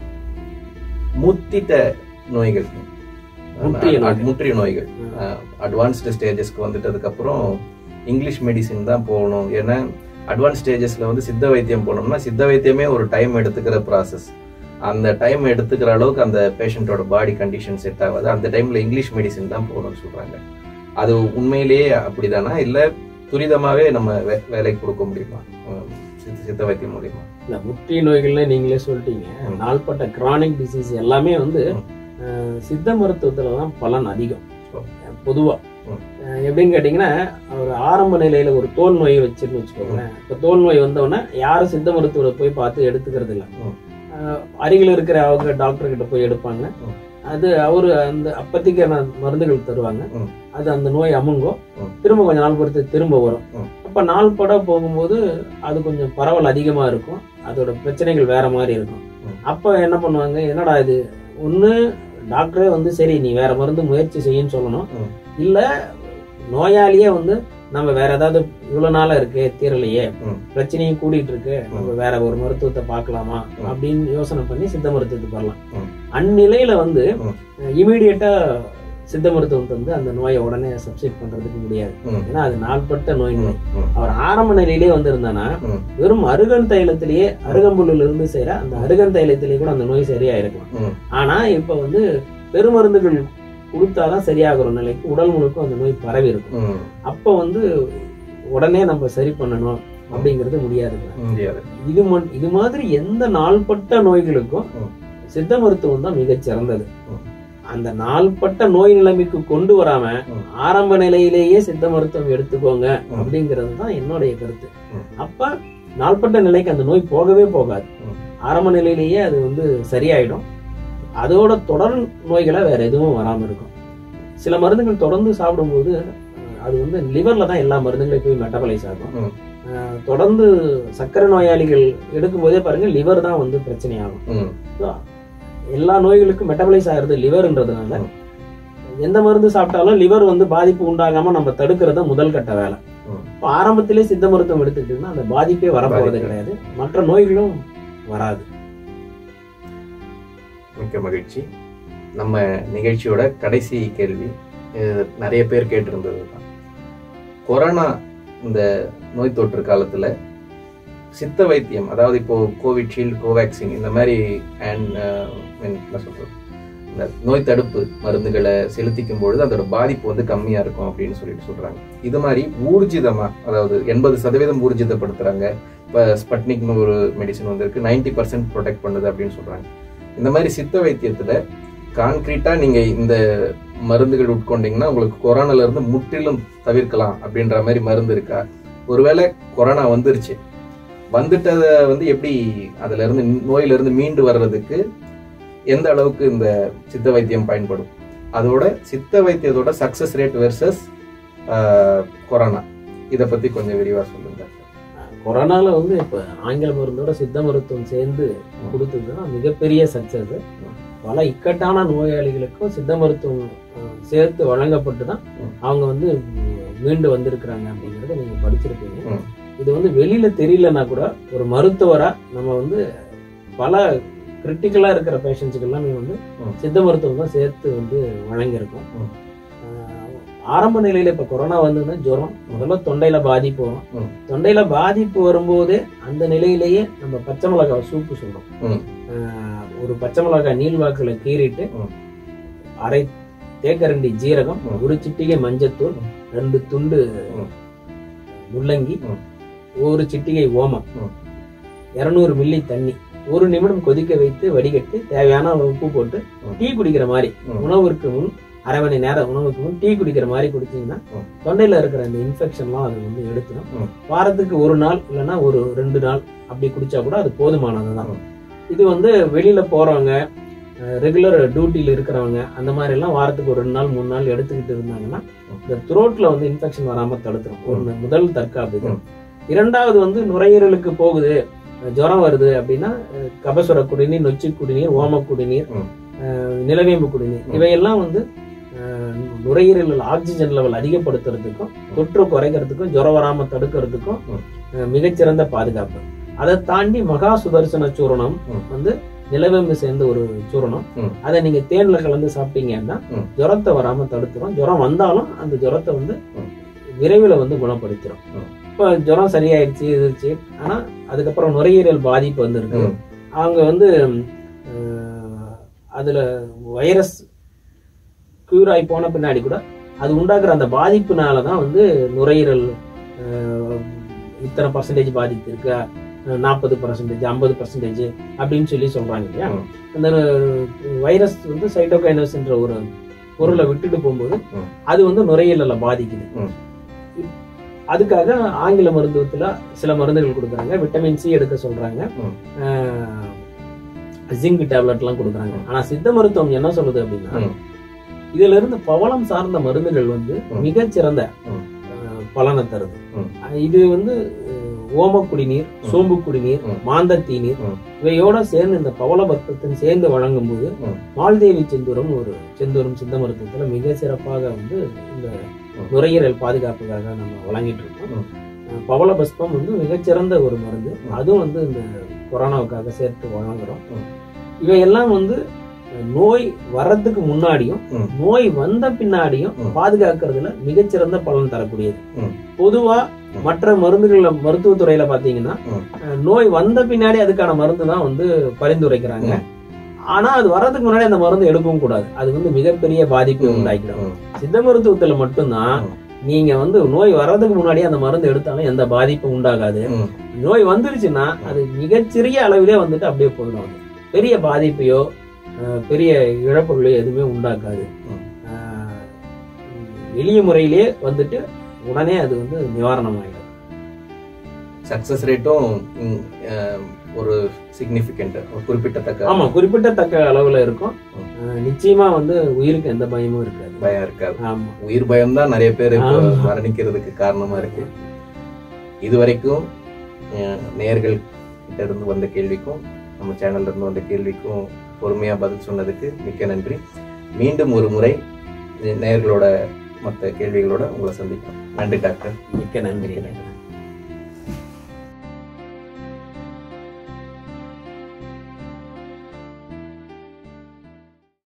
முத்திட்ட நோய்கள் முற்றிய நோய்கள். முற்றிய நோய்கள் அட்வான்ஸ்டு ஸ்டேஜஸ்க்கு வந்துட்டதுக்கு அப்புறம் இங்கிலீஷ் மெடிசின் தான் போகணும் ஏன்னா அட்வான்ஸ் ஸ்டேஜஸ்ல வந்து சித்த வைத்தியம் போனோம்னா சித்த வைத்தியமே ஒரு டைம் எடுத்துக்கிற ப்ராசஸ் அந்த டைம் எடுத்துக்கிற அளவுக்கு அந்த பேஷண்ட்டோட பாடி கண்டிஷன் செட் ஆகாது அந்த டைம்ல இங்கிலீஷ் மெடிசின் தான் போகணும்னு சொல்றாங்க அது உண்மையிலேயே அப்படிதானா இல்ல துரிதமாவே நம்ம வே- வேலைக்கு கொடுக்க முடியுமா உம், சித்த- சித்த வைத்தியம் மூலியமா இந்த முற்றிய நோய்கள்ல நீங்களே சொல்லிட்டீங்க ம். நாள்பட்ட கிரானிக் டிசீஸ் எல்லாமே வந்து ம். அஹ், சித்த மருத்துவத்துல தான் பலன் அதிகம் ஓ. அஹ், பொதுவா ம். அஹ், எப்படின்னு கேட்டீங்கன்னா ஒரு ஆரம்ப நிலையில ஒரு தோல் நோயை வச்சுன்னு வச்சுக்கோங்களேன் இப்ப தோல் நோய் வந்தோடனே யாரும் சித்த மருத்துவரை போய் பார்த்து எடுத்துக்கிறது இல்ல ம். அஹ், அருகில் இருக்கிற அவங்க டாக்டர் கிட்ட போய் எடுப்பாங்க ம். அது அவரு அந்த அப்பத்திக்கான மருந்துகள் தருவாங்க ம். அது அந்த நோய் அமுங்கும் ம். திரும்ப கொஞ்ச நாள் பொறுத்து திரும்ப வரும் ம். அப்ப நாள் பட போகும்போது அது கொஞ்சம் பரவல் அதிகமா இருக்கும் அதோட பிரச்சனைகள் வேற மாதிரி இருக்கும் ம். அப்ப என்ன பண்ணுவாங்க என்னடா இது ஒண்ணு டாக்டரே வந்து சரி நீ வேற மருந்து முயற்சி செய்யுன்னு சொல்லணும் ம். இல்ல நோயாளியே வந்து நம்ம வேற ஏதாவது இவ்வளவு நாளா இருக்கு தீரலையே ம். பிரச்சனையும் கூடிட்டு இருக்கு நம்ம வேற ஒரு மருத்துவத்தை பார்க்கலாமா ம். அப்படின்னு யோசனை பண்ணி சித்த மருத்துவத்துக்கு வரலாம் ம். அந்நிலையில வந்து ம். இமீடியட்டா சித்த மருத்துவத்தை வந்து அந்த நோயை உடனே சப்ஸ்டிட் பண்றதுக்கு முடியாது ம். ஏன்னா அது நாள்பட்ட நோய் நோய் ம். ம். அவர் ஆரம்ப நிலையிலே வந்திருந்தானா ம். வெறும் அருகன் தைலத்திலேயே அருகம்புல்லுல இருந்து செய்யற அந்த அருகன் தைலத்திலேயே கூட அந்த நோய் சரியாயிருக்கலாம் ம். ஆனா இப்ப வந்து பெருமருந்துகள் கொடுத்தாதான் சரியாகிற நிலைக்கு உடல் முழுக்கும் அந்த நோய் பரவி இருக்கும் ம். அப்ப வந்து உடனே நம்ம சரி பண்ணணும் அப்படிங்கிறது முடியாதுங்க முடியாது இது மட்- இது மாதிரி எந்த நாள்பட்ட நோய்களுக்கும் ம். சித்த மருத்துவம் தான் மிகச் சிறந்தது ம். அந்த நாள்பட்ட நோய் நிலைமைக்கு கொண்டு வராம ம். ஆரம்ப நிலையிலேயே சித்த மருத்துவம் எடுத்துக்கோங்க ம். அப்படிங்கிறது தான் என்னுடைய கருத்து ம். அப்ப நாள்பட்ட நிலைக்கு அந்த நோய் போகவே போகாது ம். ஆரம்ப நிலையிலேயே அது வந்து சரியாயிடும் அதோட தொடர் நோய்களை வேற எதுவும் வராம இருக்கும் சில மருந்துகள் தொடர்ந்து சாப்பிடும்போது அஹ், அது வந்து லிவர்ல தான் எல்லா மருந்துகளையும் போய் மெட்டபலைஸ் ஆகும் ம். அஹ், தொடர்ந்து சர்க்கரை நோயாளிகள் எடுக்கும் போதே பாருங்க லிவர் தான் வந்து பிரச்சனையாகும் ம். எல்லா நோய்களுக்கும் மெட்டபலைஸ் ஆகிறது லிவர்ன்றதுனால ம். எந்த மருந்து சாப்பிட்டாலும் லிவர் வந்து பாதிப்பு உண்டாகாம நம்ம தடுக்கிறது தான் முதல் கட்ட வேலை ம். இப்போ ஆரம்பத்திலே சித்த மருத்துவம் எடுத்துக்கிட்டோம்னா அந்த பாதிப்பே வரப்போறது பாதிப்பு. கிடையாது மற்ற நோய்களும் வராது மிக்க மகிழ்ச்சி நம்ம நிகழ்ச்சியோட கடைசி கேள்வி இது நிறைய பேர் கேட்டிருந்தது தான் கொரோனா இந்த நோய் தொற்று காலத்துல சித்த வைத்தியம் அதாவது இப்போ கோவிட்ஷீல்டு கோவேக்சின் இந்த மாதிரி அண்ட் என்ன சொல்றது இந்த நோய் தடுப்பு மருந்துகளை செலுத்திக்கும் பொழுது அதோட பாதிப்பு வந்து கம்மியா இருக்கும் அப்படின்னு சொல்லிட்டு சொல்றாங்க இது மாதிரி ஊர்ஜிதமா அதாவது எண்பது சதவீதம் ஊர்ஜிதப்படுத்துறாங்க இப்ப ஸ்பட்னிக்னு ஒரு மெடிசன் வந்திருக்கு நைன்டி பர்சன்ட் ப்ரொடெக்ட் பண்ணுது அப்படின்னு சொல்றாங்க இந்த மாதிரி சித்த வைத்தியத்துல கான்கிரீட்டா நீங்க இந்த மருந்துகள் உட்கொண்டீங்கன்னா உங்களுக்கு கொரோனால இருந்து முற்றிலும் தவிர்க்கலாம் அப்படின்ற மாதிரி மருந்து இருக்கா ஒருவேளை கொரோனா வந்துருச்சு வந்துட்டத வந்து எப்படி அதுல இருந்து நோயில இருந்து மீண்டு வர்றதுக்கு எந்த அளவுக்கு இந்த சித்த வைத்தியம் பயன்படும் அதோட சித்த வைத்தியத்தோட சக்சஸ் ரேட் வெர்சஸ் கொரோனா இத பத்தி கொஞ்சம் விரிவா சொல்லுங்க கொரோனால வந்து இப்ப ஆங்கில மருந்தோட சித்த மருத்துவம் சேர்ந்து கொடுத்ததுன்னா மிகப்பெரிய சக்சஸ் பல இக்கட்டான நோயாளிகளுக்கும் சித்த மருத்துவம் அஹ், சேர்த்து வழங்கப்பட்டு தான் ம். அவங்க வந்து உம், மீண்டு வந்திருக்கிறாங்க அப்படிங்கறத நீங்க படிச்சிருப்பீங்க ம். இது வந்து வெளியில தெரியலன்னா கூட ஒரு மருத்துவரா நம்ம வந்து பல கிரிட்டிக்கலா இருக்கிற பேஷண்ட்ஸுக்கு எல்லாமே வந்து ம். சித்த மருத்துவம் தான் சேர்த்து வந்து வழங்கியிருக்கோம் ம். அஹ், ஆரம்ப நிலையில இப்ப கொரோனா வந்ததுன்னா ஜுரம் முதல்ல தொண்டையில பாதிப்பு வரும் ம். தொண்டையில பாதிப்பு வரும்போதே அந்த நிலையிலேயே நம்ம பச்சை மிளகாய் சூப்பு சொல்றோம் ம். அஹ், ஒரு பச்சை மிளகாய் நீள்வாக்குல கீறிட்டு ம். அரை தேக்கரண்டி ஜீரகம் ம். ஒரு சிட்டிகை மஞ்சத்தூள் ம். ரெண்டு துண்டு ம். முள்ளங்கி ம். ஒரு சிட்டிகை ஓமம் ம். இருநூறு மில்லி தண்ணி ஒரு நிமிடம் கொதிக்க வைத்து வடிகட்டி தேவையான உப்பு போட்டு ம். டீ குடிக்கிற மாதிரி ம். உணவுக்கு முன் அரை மணி நேரம் உணவுக்கு முன் டீ குடிக்கிற மாதிரி குடிச்சீங்கன்னா ம். தொண்டையில இருக்கிற அந்த இன்ஃபெக்ஷன்லாம் அது வந்து எடுத்துடும் ம். வாரத்துக்கு ஒரு நாள் இல்லைன்னா ஒரு ரெண்டு நாள் அப்படி குடிச்சா கூட அது போதுமானதுதான் ம். இது வந்து வெளியில போறவங்க ரெகுலர் டியூட்டியில் இருக்கிறவங்க அந்த மாதிரி எல்லாம் வாரத்துக்கு ஒரு ரெண்டு நாள் மூணு நாள் எடுத்துக்கிட்டு இருந்தாங்கன்னா ம். இந்த த்ரோட்ல வந்து இன்ஃபெக்ஷன் வராம தடுத்துரும் ஒரு முதல் தற்காப்பு இது ம். இரண்டாவது வந்து நுரையீரலுக்கு போகுது அஹ் ஜுரம் வருது அப்படின்னா அஹ் கபசுர குடிநீர் நொச்சி குடிநீர் ஓம குடிநீர் ம். அஹ் நிலவேம்பு குடிநீர் ம். இவையெல்லாம் வந்து அஹ், நுரையீரலில் ஆக்சிஜன் லெவல் அதிகப்படுத்துறதுக்கும் தொற்று குறைக்கிறதுக்கும் ஜுரம் வராம தடுக்கிறதுக்கும் ம். அஹ், மிகச்சிறந்த பாதுகாப்பு அதை தாண்டி மகா சுதர்சன சூரணம் ம். வந்து நிலவேம்பு சேர்ந்த ஒரு சூரணம் ம். அதை நீங்க தேன்ல கலந்து சாப்பிட்டீங்கன்னா ம். ஜுரத்தை வராம தடுத்துரும் ஜுரம் வந்தாலும் அந்த ஜுரத்தை வந்து ம். விரைவில் வந்து குணப்படுத்திடும் ம். இப்போ ஜுரம் சரியாயிடுச்சு இருந்துச்சு ஆனா அதுக்கப்புறம் நுரையீரல் பாதிப்பு வந்திருக்கு ம். அவங்க வந்து அஹ், அதுல வைரஸ் கியூர் ஆகி போன பின்னாடி கூட அது உண்டாக்குற அந்த பாதிப்புனால தான் வந்து நுரையீரல் அஹ், இத்தனை பர்சன்டேஜ் பாதிப்பு இருக்கு நாற்பது பர்சன்டேஜ் ஐம்பது பர்சன்டேஜ் அப்படின்னு சொல்லி சொல்றாங்க இல்லையா ம். அந்த வைரஸ் வந்து சைட்டோகைனஸ் என்ற ஒரு பொருளை விட்டுட்டு போகும்போது ம். அது வந்து நுரையீரலை பாதிக்குது ம். அதுக்காக ஆங்கில மருத்துவத்துல சில மருந்துகள் கொடுக்குறாங்க விட்டமின் சி எடுக்க சொல்றாங்க ம். ஜிங்க் டேப்லெட் எல்லாம் கொடுக்குறாங்க ஆனா சித்த மருத்துவம் என்ன சொல்லுது அப்படின்னா ம். இதுல இருந்து பவளம் சார்ந்த மருந்துகள் வந்து ம். மிகச்சிறந்த ம். அஹ், பலனை தருது ம். அஹ், இது வந்து அஹ், ஓம குடிநீர் சோம்பு குடிநீர் ம். மாந்தத்தீ நீர் ம். இவையோட சேர்ந்து இந்த பவள பக்தத்தின் சேர்ந்து வழங்கும் போது ம். மால்தேவி செந்தூரம் ஒரு செந்தூரம் சித்த மருத்துவத்துல மிக சிறப்பாக வந்து இந்த ம். நுரையீரல் பாதுகாப்புக்காக நம்ம வழங்கிட்டு இருக்கோம் ம். அஹ், பவள பஸ்பம் வந்து மிகச்சிறந்த ஒரு மருந்து ம். அதுவும் வந்து இந்த கொரோனாவுக்காக சேர்த்து வழங்குறோம் ம். இவையெல்லாம் வந்து அஹ், நோய் வர்றதுக்கு முன்னாடியும் ம். நோய் வந்த பின்னாடியும் ம். பாதுகாக்கிறதுல மிகச்சிறந்த பலன் தரக்கூடியது ம். பொதுவா ம். மற்ற மருந்துகள்ல மருத்துவத்துறையில பாத்தீங்கன்னா ம். அஹ், நோய் வந்த பின்னாடி அதுக்கான மருந்து தான் வந்து பரிந்துரைக்கிறாங்க ஆனா அது வர்றதுக்கு முன்னாடி அந்த மருந்து எடுக்கவும் கூடாது அது வந்து மிகப்பெரிய பாதிப்பை உண்டாக்கிடும் ம். சித்த மருத்துவத்துல மட்டும்தான் ம். நீங்க வந்து நோய் வர்றதுக்கு முன்னாடி அந்த மருந்து எடுத்தாலும் எந்த பாதிப்பும் உண்டாகாது ம். நோய் வந்துருச்சுன்னா அது மிகச்சிறிய அளவிலே வந்துட்டு அப்படியே போயிடும் அது. பெரிய பாதிப்பையோ அஹ், பெரிய இழப்புகளையோ எதுவுமே உண்டாக்காது ம். அஹ், எளிய முறையிலே வந்துட்டு உடனே அது வந்து நிவாரணம் ஆயிடும் சக்சஸ் ரேட்டும் ம், அஹ், ஒரு சிக்னிபிகண்ட் குறிப்பிட்டத்தக்க ஆமா குறிப்பிட்டத்தக்க அளவுல இருக்கும் ம். அஹ், நிச்சயமா வந்து உயிருக்கு எந்த பயமும் இருக்காது பயம் இருக்காது ஆமா உயிர் பயம் தான் நிறைய பேர் இப்போ ஆமா. மரணிக்கிறதுக்கு காரணமா இருக்கு இதுவரைக்கும் அஹ், நேயர்கள் கிட்ட இருந்து வந்த கேள்விக்கும் நம்ம சேனல்ல இருந்து வந்த கேள்விக்கும் பொறுமையா பதில் சொன்னதுக்கு மிக்க நன்றி மீண்டும் ஒரு முறை நேயர்களோட மற்ற கேள்விகளோட உங்களை சந்திப்போம் நன்றி டாக்டர் மிக்க நன்றி